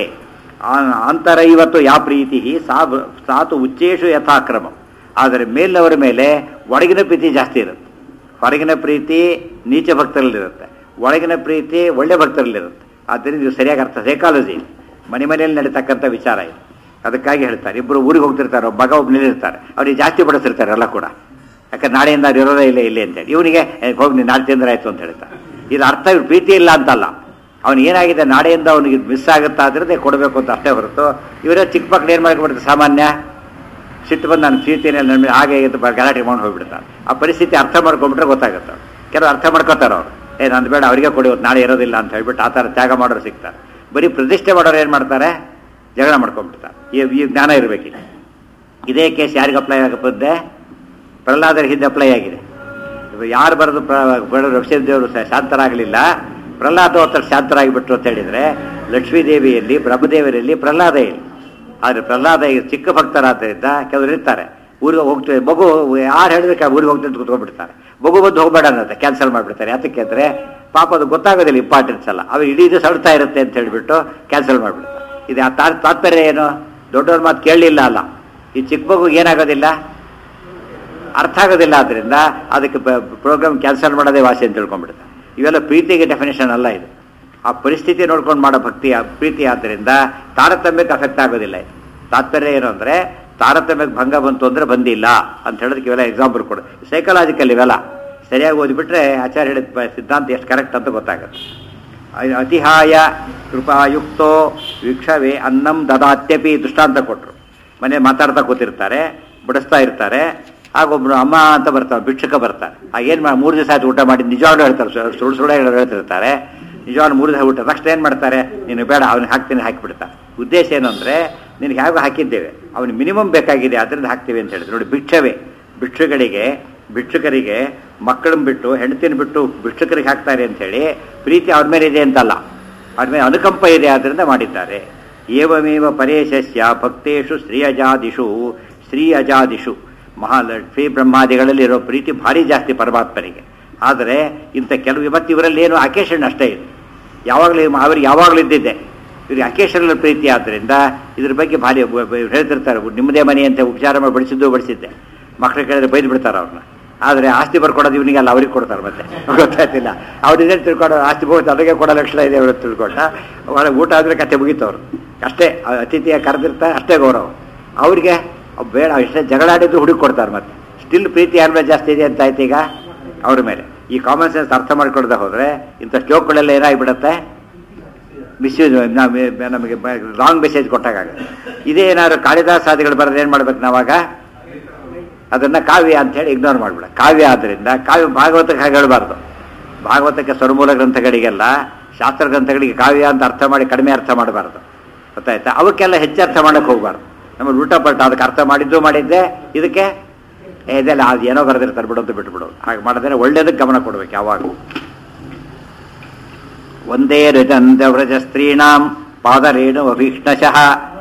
ಆ- ಆಂತರ ಇವತ್ತು ಯಾ ಪ್ರೀತಿ ಸಾ ಸಾತು ಉಚ್ಚೇಶು ಯಥಾಕ್ರಮ ಆದರೆ ಮೇಲಿನವರ ಮೇಲೆ ಒಳಗಿನ ಪ್ರೀತಿ ಜಾಸ್ತಿ ಇರುತ್ತೆ ಹೊರಗಿನ ಪ್ರೀತಿ ನೀಚ ಭಕ್ತರಲ್ಲಿರುತ್ತೆ ಒಳಗಿನ ಪ್ರೀತಿ ಒಳ್ಳೆ ಭಕ್ತರಲ್ಲಿರುತ್ತೆ ಆದ್ದರಿಂದ ಇದು ಸರಿಯಾಗಿ ಅರ್ಥ ಸೈಕಾಲಜಿ ಮನೆ ಮನೆಯಲ್ಲಿ ನಡೀತಕ್ಕಂಥ ವಿಚಾರ ಇದು ಅದಕ್ಕಾಗಿ ಹೇಳ್ತಾರೆ ಇಬ್ಬರು ಊರಿಗೆ ಹೋಗ್ತಿರ್ತಾರೆ ಒಬ್ಬ ಮಗ ಒಬ್ಬ ನಿಲ್ಲಿರ್ತಾರೆ ಅವ್ರಿಗೆ ಜಾಸ್ತಿ ಬಡಿಸಿರ್ತಾರೆ ಎಲ್ಲ ಕೂಡ ಯಾಕಂದ್ರೆ ನಾಳೆಯಿಂದ ಅವ್ರು ಇರೋದೇ ಇಲ್ಲ ಇಲ್ಲಿ ಅಂತೇಳಿ ಇವನಿಗೆ ಹೋಗಿ ನೀನು ನಾಳೆ ತಿಂದ್ರೆ ಆಯ್ತು ಅಂತ ಹೇಳ್ತಾರೆ ಇದು ಅರ್ಥ ಇವ್ರು ಪ್ರೀತಿ ಇಲ್ಲ ಅಂತಲ್ಲ ಅವನು ಏನಾಗಿದೆ ನಾಳೆಯಿಂದ ಅವನಿಗೆ ಮಿಸ್ ಆಗುತ್ತಾ ಅಂದ್ರೆ ಕೊಡಬೇಕು ಅಂತ ಅಷ್ಟೇ ಹೊರತು ಇವರೇ ಚಿಕ್ಕ ಮಕ್ಳು ಏನು ಮಾಡ್ಕೊಬಿಡ್ತಾರೆ ಸಾಮಾನ್ಯ ಸಿಟ್ಟು ಬಂದು ನಾನು ಪ್ರೀತಿನೇ ನನ್ನ ಮೇಲೆ ಹಾಗೆ ಹೀಗೆ ಅಂತ ಬ- ಗಲಾಟೆ ಮಾಡಿ ಹೋಗ್ಬಿಡ್ತಾರೆ ಆ ಪರಿಸ್ಥಿತಿ ಅರ್ಥ ಮಾಡ್ಕೊಂಡ್ಬಿಟ್ರೆ ಗೊತ್ತಾಗುತ್ತೆ ಅವ್ರು. ಕೆಲವರು ಅರ್ಥ ಮಾಡ್ಕೋತಾರೆ ಅವರು ಏ ನಂದು ಬೇಡ ಅವರಿಗೆ ಕೊಡಿ ಇವತ್ತು ನಾಳೆ ಇರೋದಿಲ್ಲ ಅಂತ ಹೇಳ್ಬಿಟ್ಟು ಆ ಥರ ತ್ಯಾಗ ಮಾಡೋರು ಸಿಗ್ತಾರೆ ಬರೀ ಪ್ರತಿಷ್ಠೆ ಮಾಡೋರು ಏನು ಮಾಡ್ತಾರೆ ಜಗಳ ಮಾಡ್ಕೊಂಡ್ಬಿಡ್ತಾರೆ ಈ ಈ ಜ್ಞಾನ ಇರಬೇಕಿಲ್ಲ ಇದೇ ಕೇಸ್ ಯಾರಿಗೆ ಅಪ್ಲೈ ಆಗಪ್ಪದ್ದೆ ಪ್ರಹ್ಲಾದರ ಹಿಂದೆ ಅಪ್ಲೈ ಆಗಿದೆ ಇವಾಗ ಯಾರು ಬರೆದು ದೇವರು ಶಾಂತರಾಗಲಿಲ್ಲ ಪ್ರಹ್ಲಾದ ಹತ್ರ ಶಾಂತರಾಗಿಬಿಟ್ರು ಅಂತ ಹೇಳಿದ್ರೆ ಲಕ್ಷ್ಮೀದೇವಿಯಲ್ಲಿ ಬ್ರಹ್ಮದೇವರಲ್ಲಿ ಪ್ರಹ್ಲಾದ ಇಲ್ಲಿ ಆದರೆ ಪ್ರಹ್ಲಾದ ಈಗ ಚಿಕ್ಕ ಭಕ್ತರಾದ್ದರಿಂದ ಕೆಲವರು ಇರ್ತಾರೆ ಊರಿಗೆ ಹೋಗ್ತೇವೆ ಮಗು ಯಾರು ಹೇಳಿದ್ರೆ ಊರಿಗೆ ಹೋಗ್ತೇವೆ ಅಂತ ಕುತ್ಕೊಂಡ್ಬಿಡ್ತಾರೆ ಮಗು ಬಂದು ಹೋಗ್ಬೇಡ ಅನ್ನತ್ತೆ ಕ್ಯಾನ್ಸಲ್ ಮಾಡಿಬಿಡ್ತಾರೆ ಯಾತಕ್ಕೆ ಅಂದರೆ ಪಾಪ ಅದು ಗೊತ್ತಾಗೋದಿಲ್ಲ ಇಂಪಾರ್ಟೆನ್ಸ್ ಅಲ್ಲ ಅವು ಇಡೀ ದಿವಸ ಅಳ್ತಾ ಇರುತ್ತೆ ಅಂತ ಹೇಳಿಬಿಟ್ಟು ಕ್ಯಾನ್ಸಲ್ ಮಾಡಿಬಿಡ್ತಾರೆ ಇದು ಆ ತಾತ್- ತಾತ್ಪರ್ಯ ಏನು ದೊಡ್ಡವ್ರ ಮಾತು ಕೇಳಲಿಲ್ಲ ಅಲ್ಲ ಈ ಚಿಕ್ಕ ಮಗುಗೆ ಏನಾಗೋದಿಲ್ಲ ಅರ್ಥ ಆಗೋದಿಲ್ಲ ಆದ್ದರಿಂದ ಅದಕ್ಕೆ ಪ್ರೋಗ್ರಾಮ್ ಕ್ಯಾನ್ಸಲ್ ಮಾಡೋದೇ ವಾಸಿ ಅಂತ ತಿಳ್ಕೊಂಡ್ಬಿಡ್ತಾರೆ ಇವೆಲ್ಲ ಪ್ರೀತಿಗೆ ಡೆಫಿನೇಷನ್ ಅಲ್ಲ ಇದು ಆ ಪರಿಸ್ಥಿತಿ ನೋಡ್ಕೊಂಡು ಮಾಡೋ ಭಕ್ತಿ ಪ್ರೀತಿ ಆದ್ದರಿಂದ ತಾರತಮ್ಯಕ್ಕೆ ಅಫೆಕ್ಟ್ ಆಗೋದಿಲ್ಲ ಇದು ತಾತ್ಪರ್ಯ ಏನು ಅಂದರೆ ತಾರತಮ್ಯಕ್ಕೆ ಭಂಗ ಬಂತು ಅಂದರೆ ಬಂದಿಲ್ಲ ಅಂತ ಹೇಳೋದಕ್ಕೆ ಇವೆಲ್ಲ ಎಕ್ಸಾಂಪಲ್ ಕೊಡು ಸೈಕಲಾಜಿಕಲ್ ಇವೆಲ್ಲ ಸರಿಯಾಗಿ ಓದಿಬಿಟ್ರೆ ಆಚಾರ್ಯ ಹೇಳಿದ ಪ- ಸಿದ್ಧಾಂತ ಎಷ್ಟು ಕರೆಕ್ಟ್ ಅಂತ ಗೊತ್ತಾಗುತ್ತೆ ಅ- ಅತಿಹಾಯ ಕೃಪಾಯುಕ್ತೋ ವೀಕ್ಷವೇ ಅನ್ನಂ ದದಾತ್ಯಪಿ ದೃಷ್ಟಾಂತ ಕೊಟ್ಟರು ಮನೆ ಮಾತಾಡ್ತಾ ಕೂತಿರ್ತಾರೆ ಬಡಿಸ್ತಾ ಇರ್ತಾರೆ ಆಗೊಬ್ರು ಅಮ್ಮ ಅಂತ ಬರ್ತಾರೆ ಭಿಕ್ಷುಕ ಬರ್ತಾರೆ ಆಗೇನು ಮಾ ಮೂರು ದಿವಸ ಆಯ್ತು ಊಟ ಮಾಡಿ ನಿಜವಾಗ್ಲೂ ಹೇಳ್ತಾರೆ ಸು- ಸುಳ್ಳು ಸುಳ್ಳು ಹೇಳೋರು ಹೇಳ್ತಿರ್ತಾರೆ ನಿಜವಾಗ್ಲೂ ಮೂರು ದಿವಸ ಊಟ ತಕ್ಷಣ ಏನು ಮಾಡ್ತಾರೆ ನೀನು ಬೇಡ ಅವ್ನಿಗೆ ಹಾಕ್ತೀನಿ ಹಾಕಿಬಿಡ್ತಾರೆ ಉದ್ದೇಶ ಏನು ಅಂದರೆ ನಿನಗೆ ಹೇಗೂ ಹಾಕಿದ್ದೇವೆ ಅವನಿಗೆ ಮಿನಿಮಮ್ ಬೇಕಾಗಿದೆ ಅದರಿಂದ ಹಾಕ್ತೀವಿ ಅಂತ ಹೇಳಿದ್ರು ನೋಡಿ ಭಿಕ್ಷವೇ ಭಿಕ್ಷುಗಳಿಗೆ ಭಿಕ್ಷುಕರಿಗೆ ಮಕ್ಕಳನ್ನ ಬಿಟ್ಟು ಹೆಂಡತಿನ ಬಿಟ್ಟು ಭಿಕ್ಷುಕರಿಗೆ ಹಾಕ್ತಾರೆ ಅಂತ ಹೇಳಿ ಪ್ರೀತಿ ಅವ್ರ ಮೇಲೆ ಇದೆ ಅಂತಲ್ಲ ಅವ್ರ ಮೇಲೆ ಅನುಕಂಪ ಇದೆ ಆದ್ದರಿಂದ ಮಾಡಿದ್ದಾರೆ ಏವಮೇವ ಪರೇಶಸ್ಯ ಭಕ್ತೇಶು ಶ್ರೀ ಅಜಾದಿಷು ಶ್ರೀ ಅಜಾದಿಷು ಮಹಾಲಕ್ಷ್ಮೀ ಬ್ರಹ್ಮಾದಿಗಳಲ್ಲಿ ಇರೋ ಪ್ರೀತಿ ಭಾರಿ ಜಾಸ್ತಿ ಪರಮಾತ್ಮನಿಗೆ ಆದರೆ ಇಂಥ ಕೆಲವು ಇವತ್ತು ಇವರಲ್ಲಿ ಏನು ಅಕೇಶನ್ ಅಷ್ಟೇ ಇದೆ ಯಾವಾಗಲೂ ಅವ್ರಿಗೆ ಯಾವಾಗಲೂ ಇದ್ದಿದ್ದೆ ಇವ್ರಿಗೆ ಅಕೇಶನಲ್ ಪ್ರೀತಿ ಆದ್ದರಿಂದ ಇದ್ರ ಬಗ್ಗೆ ಭಾರಿ ಬ- ಬ- ಹೇಳ್ತಿರ್ತಾರೆ ನಿಮ್ಮದೇ ಮನೆ ಅಂತ ಉಪಚಾರ ಮಾಡಿ ಬಡಿಸಿದ್ದು ಬಡಿಸಿದ್ದೆ ಮಕ್ಕಳು ಕೇಳಿದ್ರೆ ಬೈದು ಬಿಡ್ತಾರೆ ಅವ್ರನ್ನ ಆದರೆ ಆಸ್ತಿ ಬರ್ಕೊಡೋದು ಇವನಿಗೆಲ್ಲ ಅವ್ರಿಗೆ ಕೊಡ್ತಾರೆ ಮತ್ತೆ ಗೊತ್ತಾಯ್ತಿಲ್ಲ ಅವ್ರಿಗೆ ತಿಳ್ಕೊಂಡು ಆಸ್ತಿ ಹೋಗುತ್ತೆ ಅದಕ್ಕೆ ಕೊಡೋ ಲಕ್ಷಣ ಇದೆ ಅವರು ತಿಳ್ಕೊಂಡ ಒಳ ಊಟ ಆದ್ರೆ ಕತೆ ಮುಗೀತು ಅವರು ಅಷ್ಟೇ ಆ ಅತಿಥಿಯ ಕರೆದಿರ್ತಾರೆ ಅಷ್ಟೇ ಗೌರವ ಅವ್ರಿಗೆ ಅವ್ ಬೇಡ ಎಷ್ಟೇ ಜಗಳಾಡಿದ್ರು ಹುಡುಕಿ ಕೊಡ್ತಾರೆ ಮತ್ತೆ ಸ್ಟಿಲ್ ಪ್ರೀತಿ ಯಾರ ಮೇಲೆ ಜಾಸ್ತಿ ಇದೆ ಅಂತ ಆಯ್ತು ಈಗ ಅವ್ರ ಮೇಲೆ ಈ ಕಾಮನ್ ಸೆನ್ಸ್ ಅರ್ಥ ಮಾಡ್ಕೊಳ್ದೆ ಹೋದ್ರೆ ಇಂಥ ಶ್ಲೋಕಗಳೆಲ್ಲ ಏನಾಗ್ಬಿಡುತ್ತೆ ಮಿಸ್ಯೂಸ್ ನಮಗೆ ರಾಂಗ್ ಮೆಸೇಜ್ ಕೊಟ್ಟಾಗುತ್ತೆ ಇದೇ ಏನಾದ್ರು ಕಾಳಿದಾಸಾದಿಗಳು ಬರೋದು ಏನು ಮಾಡ್ಬೇಕು ನಾವಾಗ ಅದನ್ನ ಕಾವ್ಯ ಅಂತ ಹೇಳಿ ಇಗ್ನೋರ್ ಮಾಡ್ಬಿಡ ಕಾವ್ಯ ಆದ್ದರಿಂದ ಕಾವ್ಯ ಭಾಗವತಕ್ಕೆ ಹಾಗೆ ಹೇಳಬಾರ್ದು ಭಾಗವತಕ್ಕೆ ಸ್ವರಮೂಲ ಗ್ರಂಥಗಳಿಗೆಲ್ಲ ಶಾಸ್ತ್ರ ಗ್ರಂಥಗಳಿಗೆ ಕಾವ್ಯ ಅಂತ ಅರ್ಥ ಮಾಡಿ ಕಡಿಮೆ ಅರ್ಥ ಮಾಡಬಾರ್ದು ಗೊತ್ತಾಯ್ತಾ ಅವಕ್ಕೆಲ್ಲ ಹೆಚ್ಚು ಅರ್ಥ ಮಾಡಕ್ಕೆ ಹೋಗ್ಬಾರ್ದು ನಮ್ಮ ಊಟ ಪಟ್ಟ ಅದಕ್ಕೆ ಅರ್ಥ ಮಾಡಿದ್ದು ಮಾಡಿದ್ದೆ ಇದಕ್ಕೆ ಏ, ಇದೆಲ್ಲ ಅದು ಏನೋ ಬರೆದಿರ್ತಾರೆ ಬಿಡೋದು ಬಿಟ್ಬಿಡೋದು ಹಾಗೆ ಮಾಡಿದ್ರೆ ಒಳ್ಳೇದಕ್ಕೆ ಗಮನ ಕೊಡ್ಬೇಕು ಯಾವಾಗಲೂ ಒಂದೇ ರಜಂತ ವ್ರಜ ಸ್ತ್ರೀಣಾಂ ಪಾದರೇಣು ಅಭೀಕ್ಷ್ಣಶಃ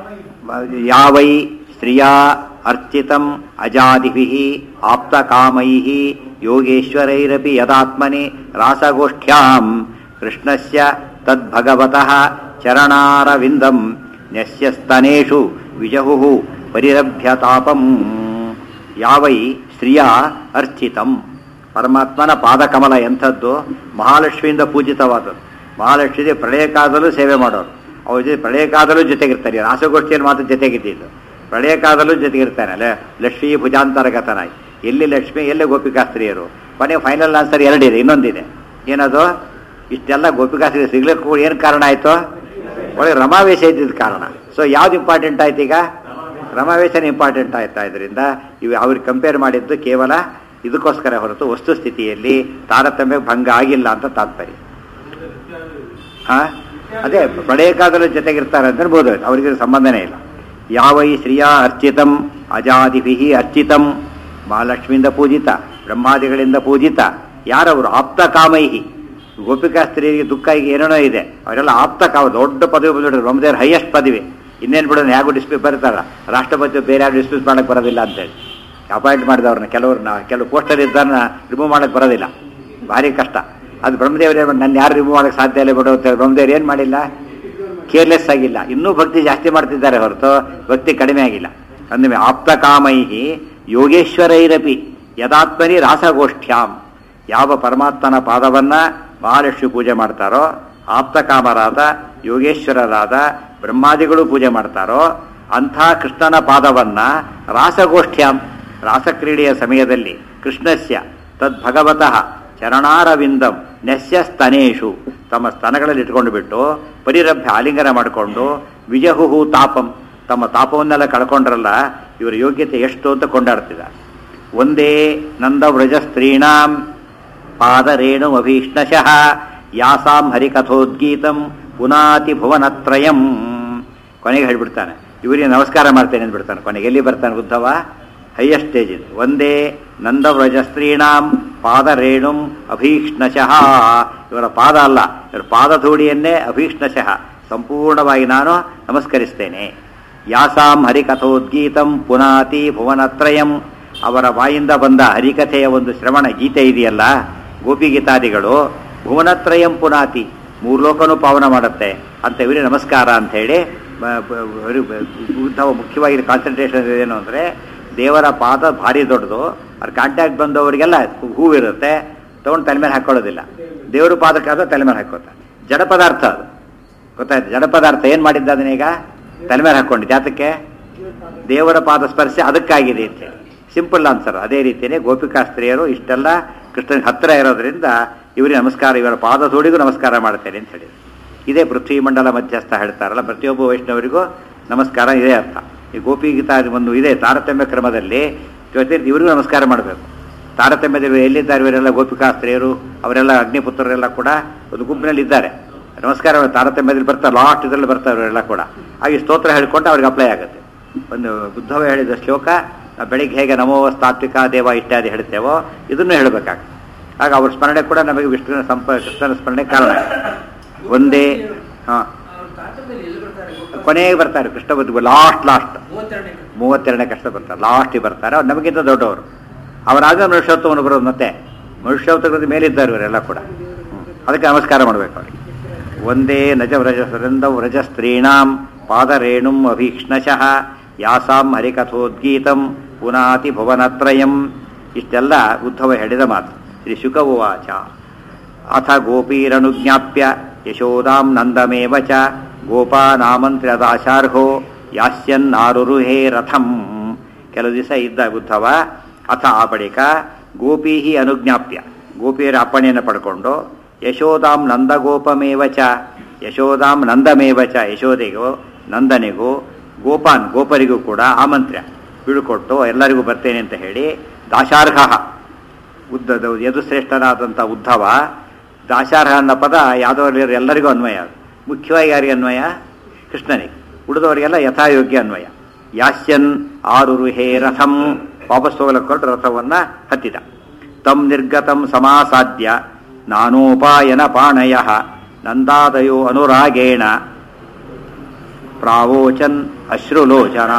ಯಾವೈ ಸ್ತ್ರಿಯಾ ಅರ್ಚಿತಂ ಅಜಾದಿಭಿಃ ಆಪ್ತಕಾಮೈಃ ಯೋಗೇಶ್ವರೈರಪಿ ಯದಾತ್ಮನಿ ರಾಸಗೋಷ್ಠ್ಯಾಂ ಕೃಷ್ಣಸ್ಯ ತದ್ಭಗವತಃ ಚರಣಾರವಿಂದಂ ನ್ಯಸ್ಯ ಸ್ತನೇಷು ವಿಜಹುಃ ಪರಿರಭ್ಯ ತಾಪಂ ಯಾವೈ ಸ್ತ್ರೀಯ ಅರ್ಚಿತಂ ಪರಮಾತ್ಮನ ಪಾದಕಮಲ ಎಂಥದ್ದು ಮಹಾಲಕ್ಷ್ಮಿಯಿಂದ ಪೂಜಿತವಾದದ್ದು ಮಹಾಲಕ್ಷ್ಮಿ ಪ್ರಳಯ ಕಾಲದಲ್ಲೂ ಸೇವೆ ಮಾಡೋರು ಅವ್ರ ಜೊತೆ ಪ್ರಳಯ ಕಾಲದಲ್ಲೂ ಜೊತೆಗಿರ್ತಾರೆ ರಾಸಗೋಷ್ಠಿಯಲ್ಲಿ ಮಾತ್ರ ಜೊತೆಗಿದ್ದಿದ್ದು ಪ್ರಳಯ ಕಾಲದಲ್ಲೂ ಜೊತೆಗಿರ್ತಾನೆ ಅಲ್ಲ ಲಕ್ಷ್ಮೀ ಭುಜಾಂತರಗತನಾಗಿ ಎಲ್ಲಿ ಲಕ್ಷ್ಮಿ ಎಲ್ಲಿ ಗೋಪಿಕಾಸ್ತ್ರೀಯರು ಕೊನೆ ಫೈನಲ್ ಆನ್ಸರ್ ಎರಡಿದೆ ಇನ್ನೊಂದಿದೆ ಏನದು ಇಷ್ಟೆಲ್ಲ ಗೋಪಿಕಾಸ್ತ್ರೀ ಸಿಗ್ಲಿಕ್ಕೂ ಏನು ಕಾರಣ ಆಯಿತು ಒಳ್ಳೆ ರಮಾವೇಶ ಇದ್ದಿದ್ದ ಕಾರಣ ಸೊ ಯಾವ್ದು ಇಂಪಾರ್ಟೆಂಟ್ ಆಯ್ತು ಈಗ ರಮಾವೇಶನ ಇಂಪಾರ್ಟೆಂಟ್ ಆಯ್ತಾ ಇದರಿಂದ ಇವು ಅವ್ರಿಗೆ ಕಂಪೇರ್ ಮಾಡಿದ್ದು ಕೇವಲ ಇದಕ್ಕೋಸ್ಕರ ಹೊರತು ವಸ್ತುಸ್ಥಿತಿಯಲ್ಲಿ ತಾರತಮ್ಯ ಭಂಗ ಆಗಿಲ್ಲ ಅಂತ ತಾತ್ಪರ್ಯ ಹಾ ಅದೇ ಪ್ರಳಯಕಾಲದಲ್ಲೂ ಜೊತೆಗಿರ್ತಾರೆ ಅಂತ ಅನ್ಬೋದು ಅವರಿಗೆ ಸಂಬಂಧನೇ ಇಲ್ಲ ಯಾವೈ ಶ್ರೀಯಾ ಅರ್ಚಿತಂ ಅಜಾದಿಭಿ ಅರ್ಚಿತಂ ಮಹಾಲಕ್ಷ್ಮಿಯಿಂದ ಪೂಜಿತ ಬ್ರಹ್ಮಾದಿಗಳಿಂದ ಪೂಜಿತ ಯಾರವರು ಆಪ್ತ ಕಾಮೈಹಿ ಗೋಪಿಕಾ ಸ್ತ್ರೀಯರಿಗೆ ದುಃಖ ಈಗ ಏನೇನೋ ಇದೆ ಅವರೆಲ್ಲ ಆಪ್ತ ಕಾಮ ದೊಡ್ಡ ಪದವಿ ಬಂದ್ಬಿಟ್ರು ಬ್ರಹ್ಮದೇವ್ರ ಹೈಯೆಸ್ಟ್ ಪದವಿ ಇನ್ನೇನು ಬಿಡೋದು ಹೇಗೂ ಡಿಸ್ಪ್ಯೂಸ್ ಬರ್ತಾರ ರಾಷ್ಟ್ರಪತಿ ಬೇರೆ ಯಾರು ಡಿಸ್ಪ್ಯೂಸ್ ಮಾಡಕ್ಕೆ ಬರೋದಿಲ್ಲ ಅಂತೇಳಿ ಅಪಾಯಿಂಟ್ ಮಾಡಿದವ್ರನ್ನ ಕೆಲವ್ರನ್ನ ಕೆಲವು ಪೋಸ್ಟರ್ ಇದ್ದನ್ನ ರಿಮೂವ್ ಮಾಡಕ್ಕೆ ಬರೋದಿಲ್ಲ ಭಾರಿ ಕಷ್ಟ ಅದು ಬ್ರಹ್ಮದೇವ್ರು ಏನು ನನ್ನ ಯಾರು ರಿಮೂವ್ ಮಾಡಕ್ಕೆ ಸಾಧ್ಯ ಇಲ್ಲ ಬಿಡು ಅಂತ ಹೇಳಿ ಬ್ರಹ್ಮದೇವ್ರು ಏನು ಮಾಡಿಲ್ಲ ಕೇರ್ಲೆಸ್ ಆಗಿಲ್ಲ ಇನ್ನೂ ಭಕ್ತಿ ಜಾಸ್ತಿ ಮಾಡ್ತಿದ್ದಾರೆ ಹೊರತು ಭಕ್ತಿ ಕಡಿಮೆ ಆಗಿಲ್ಲ ಅಂದಮೇ ಆಪ್ತ ಕಾಮೈಹಿ ಯೋಗೇಶ್ವರೈರಪಿ ಯದಾತ್ಮನಿ ರಾಸಗೋಷ್ಠ್ಯಾಂ ಯಾವ ಪರಮಾತ್ಮನ ಪಾದವನ್ನ ಮಹಾಲಕ್ಷ್ಮಿ ಪೂಜೆ ಮಾಡ್ತಾರೋ ಆಪ್ತಕಾಮರಾದ ಯೋಗೇಶ್ವರರಾದ ಬ್ರಹ್ಮಾದಿಗಳು ಪೂಜೆ ಮಾಡ್ತಾರೋ ಅಂಥ ಕೃಷ್ಣನ ಪಾದವನ್ನ ರಾಸಗೋಷ್ಠ್ಯಾಂ ರಾಸಕ್ರೀಡೆಯ ಸಮಯದಲ್ಲಿ ಕೃಷ್ಣಸ್ಯ ತದ್ಭಗವತಃ ಚರಣಾರವಿಂದಂ ನೆಸ್ಯ ಸ್ತನೇಶು ತಮ್ಮ ಸ್ತನಗಳಲ್ಲಿ ಇಟ್ಕೊಂಡು ಬಿಟ್ಟು ಪರಿರಭ್ಯ ಆಲಿಂಗನ ಮಾಡಿಕೊಂಡು ವಿಜಹುಹು ತಾಪಂ ತಮ್ಮ ತಾಪವನ್ನೆಲ್ಲ ಕಳ್ಕೊಂಡ್ರಲ್ಲ ಇವರ ಯೋಗ್ಯತೆ ಎಷ್ಟು ಅಂತ ಕೊಂಡಾಡ್ತಿದ್ದಾರೆ ಒಂದೇ ನಂದ ವ್ರಜ ಸ್ತ್ರೀಣಾಂ ಪಾದರೇಣು ಅಭೀಷ್ಣಶಃ ಯಾಸಾಂ ಹರಿಕಥೋದ್ಗೀತಂ ಪುನಾತಿ ಭುವನತ್ರಯಂ ಕೊನೆಗೆ ಹೇಳ್ಬಿಡ್ತಾನೆ ಇವರಿಗೆ ನಮಸ್ಕಾರ ಮಾಡ್ತೇನೆ ಅಂದ್ಬಿಡ್ತಾನೆ ಕೊನೆಗೆ ಎಲ್ಲಿ ಬರ್ತಾನೆ ಉದ್ಧವ ಹೈಯೆಸ್ಟ್ ಸ್ಟೇಜ್ ಇದು ಒಂದೇ ನಂದವ್ರಜ ಸ್ತ್ರೀಣಾಂ ಪಾದರೇಣುಂ ಅಭೀಷ್ಣಶಃ ಇವರ ಪಾದ ಅಲ್ಲ ಇವರ ಪಾದಧೂಳಿಯನ್ನೇ ಅಭೀಷ್ಣಶಃ ಸಂಪೂರ್ಣವಾಗಿ ನಾನು ನಮಸ್ಕರಿಸ್ತೇನೆ ಯಾಸಾಂ ಹರಿಕಥೋದ್ಗೀತಂ ಪುನಾತಿ ಭುವನತ್ರಯಂ ಅವರ ಬಾಯಿಂದ ಬಂದ ಹರಿಕಥೆಯ ಒಂದು ಶ್ರವಣ ಗೀತೆ ಇದೆಯಲ್ಲ ಗೋಪಿಗೀತಾದಿಗಳು ಭುವನತ್ರಯಂ ಪುನಾತಿ ಮೂರು ಲೋಕನೂ ಪಾವನ ಮಾಡುತ್ತೆ ಅಂತ ಇವರಿಗೆ ನಮಸ್ಕಾರ ಅಂತ ಹೇಳಿ ಬ- ಬ- ಬ- ಬ- ಉದ್ಧವ ಮುಖ್ಯವಾಗಿ ಕಾನ್ಸಂಟ್ರೇಷನ್ ಏನು ಅಂದರೆ ದೇವರ ಪಾದ ಭಾರಿ ದೊಡ್ಡದು ಅವ್ರ ಕಾಂಟ್ಯಾಕ್ಟ್ ಬಂದವರಿಗೆಲ್ಲ ಹೂವಿರುತ್ತೆ ತೊಗೊಂಡು ತಲೆ ಮೇಲೆ ಹಾಕೊಳ್ಳೋದಿಲ್ಲ ದೇವ್ರ ಪಾದಕ್ಕಾದ ತಲೆ ಮೇಲೆ ಹಾಕೋತಾರೆ ಜಡ ಪದಾರ್ಥ ಅದು ಗೊತ್ತಾಯ್ತು ಜಡ ಪದಾರ್ಥ ಏನು ಮಾಡಿದ್ದ ಅದನ್ನೀಗ ತಲೆ ಮೇಲೆ ಹಾಕ್ಕೊಂಡಿದ್ದೆ ಯಾತಕ್ಕೆ ದೇವರ ಪಾದ ಸ್ಪರ್ಶ ಅದಕ್ಕಾಗಿದೆ ಅಂತ ಹೇಳಿ ಸಿಂಪಲ್ ಆನ್ಸರ್ ಅದೇ ರೀತಿಯೇ ಗೋಪಿಕಾಸ್ತ್ರೀಯರು ಇಷ್ಟೆಲ್ಲ ಕೃಷ್ಣನಿಗೆ ಹತ್ತಿರ ಇರೋದ್ರಿಂದ ಇವರಿಗೆ ನಮಸ್ಕಾರ ಇವರ ಪಾದ ತೋಡಿಗೂ ನಮಸ್ಕಾರ ಮಾಡ್ತೇನೆ ಅಂತ ಹೇಳಿ ಇದೇ ಪೃಥ್ವಿ ಮಂಡಲ ಮಧ್ಯಸ್ಥ ಹೇಳ್ತಾರಲ್ಲ ಪ್ರತಿಯೊಬ್ಬ ವೈಷ್ಣವರಿಗೂ ನಮಸ್ಕಾರ ಇದೇ ಅರ್ಥ ಈ ಗೋಪಿಗೀತಾ ಒಂದು ಇದೆ ತಾರತಮ್ಯ ಕ್ರಮದಲ್ಲಿ ಜೊತೆ ಇವರಿಗೂ ನಮಸ್ಕಾರ ಮಾಡಬೇಕು ತಾರತಮ್ಯದಲ್ಲಿ ಎಲ್ಲಿದ್ದಾರೆ ಇವರೆಲ್ಲ ಗೋಪಿಕಾಸ್ತ್ರೀಯರು ಅವರೆಲ್ಲ ಅಗ್ನಿಪುತ್ರರೆಲ್ಲ ಕೂಡ ಒಂದು ಗುಂಪಿನಲ್ಲಿ ಇದ್ದಾರೆ ನಮಸ್ಕಾರ ತಾರತಮ್ಯದಲ್ಲಿ ಬರ್ತಾರೆ ಲಾಸ್ಟ್ ಇದರಲ್ಲಿ ಬರ್ತಾರೆ ಅವರೆಲ್ಲ ಕೂಡ ಹಾಗೆ ಸ್ತೋತ್ರ ಹೇಳ್ಕೊಂಡು ಅವ್ರಿಗೆ ಅಪ್ಲೈ ಆಗುತ್ತೆ ಒಂದು ಬುದ್ಧವ ಹೇಳಿದ ಶ್ಲೋಕ ನಾವು ಬೆಳಿಗ್ಗೆ ಹೇಗೆ ನಮೋ ತಾತ್ವಿಕ ದೇವ ಇತ್ಯಾದಿ ಹೇಳ್ತೇವೋ ಇದನ್ನು ಹೇಳಬೇಕಾಗ್ತದೆ ಆಗ ಅವ್ರ ಸ್ಮರಣೆ ಕೂಡ ನಮಗೆ ವಿಷ್ಣುವಿನ ಸಂಪ ಕೃಷ್ಣನ ಸ್ಮರಣೆ ಕಾರಣ ಆಗುತ್ತೆ. ಒಂದೇ ಹಾಂ ಅವ್ರ ತಾತದಲ್ಲಿ ಎಲ್ಲಿ ಬರ್ತಾರೆ ಗೊತ್ತಾ? ಕೊನೆಗೆ ಬರ್ತಾರೆ ಕೃಷ್ಣ ಬುದ್ಧ ಲಾಸ್ಟ್ ಲಾಸ್ಟ್ ಮೂವತ್ತೆರಡನೇ ಕಥೆ. ಮೂವತ್ತೆರಡನೇ ಕಷ್ಟ ಬರ್ತಾರೆ ಲಾಸ್ಟಿಗೆ ಬರ್ತಾರೆ ಅವ್ರು ನಮಗಿಂತ ದೊಡ್ಡವರು ಅವರಾಗ ಮನುಷ್ಯೋತ್ತಮನು ಬರೋದು ಮತ್ತೆ ಮನುಷ್ಯೋತ್ತಮದ ಮೇಲಿದ್ದಾರೆ ಇವರೆಲ್ಲ ಕೂಡ ಹ್ಮ್. ಅದಕ್ಕೆ ನಮಸ್ಕಾರ ಮಾಡಬೇಕು ಅವ್ರಿಗೆ ಒಂದೇ ನಜ ವ್ರಜ ಸುರಂದವ್ ವ್ರಜ ಸ್ತ್ರೀಣಾಂ ಪಾದರೇಣುಂ ಅಭೀಕ್ಷ್ಣಶಃ ಯಾಸಾಂ ಹರಿಕಥೋದ್ಗೀತಂ ಪುನಾತಿ ಭುವನತ್ರಯಂ ಇಷ್ಟೆಲ್ಲ ಉದ್ಧವ ಹೇಳಿದ ಮಾತು ಶ್ರೀ ಶುಕ ಉವಾಚ ಅಥ ಗೋಪೀರನುಜ್ಞಾಪ್ಯ ಯಶೋದಾಂ ನಂದಮೇವ ಚ ಗೋಪಾನಾಮಂತ್ರ್ಯದಾಶಾರ್ಹೋ ಯಾಸ್ಯನ್ನಾರುರುಹೇ ರಥಂ ಕೆಲವು ದಿವಸ ಇದ್ದ ಉದ್ಧವ ಅಥ ಆ ಬಳಿಕ ಗೋಪೀಹಿ ಅನುಜ್ಞಾಪ್ಯ ಗೋಪಿಯರ ಅಪ್ಪಣೆಯನ್ನು ಪಡ್ಕೊಂಡು ಯಶೋದಾಂ ನಂದಗೋಪಮೇವ ಚ ಯಶೋದಾಂ ನಂದಮೇವ ಚ ಯಶೋದೆಗೂ ನಂದನಿಗೂ ಗೋಪಾನ್ ಗೋಪರಿಗೂ ಕೂಡ ಆಮಂತ್ರ್ಯ ಬೀಳ್ಕೊಟ್ಟು ಎಲ್ಲರಿಗೂ ಬರ್ತೇನೆ ಅಂತ ಹೇಳಿ ದಾಶಾರ್ಹ ಉದ್ದದ ಯದುಶ್ರೇಷ್ಠನಾದಂಥ ಉದ್ಧವ ದಾಶಾರ್ಹ ಅನ್ನೋ ಪದ ಯಾದವರಿಯರು ಎಲ್ಲರಿಗೂ ಅನ್ವಯ ಅದು ಮುಖ್ಯವಾಗಿ ಯಾರಿಗೆ ಅನ್ವಯ ಕೃಷ್ಣನಿಗೆ ಉಳಿದವರಿಗೆಲ್ಲ ಯಥಾಯೋಗ್ಯ ಅನ್ವಯ ಯಾಸ್ಯನ್ ಆರುರುಹೇ ರಥಂ ವಾಪಸ್ ಹೋಗಲಕ್ಕೊಟ್ಟು ರಥವನ್ನು ಹತ್ತಿದ ತಮ್ ನಿರ್ಗತಂ ಸಮಾಸಾದ್ಯ ನಾನೋಪಾಯನ ಪಾಣಯ ನಂದಾದಯೋ ಅನುರಾಗೇಣ ಪ್ರಾವೋಚನ್ ಅಶ್ರುಲೋಚನಾ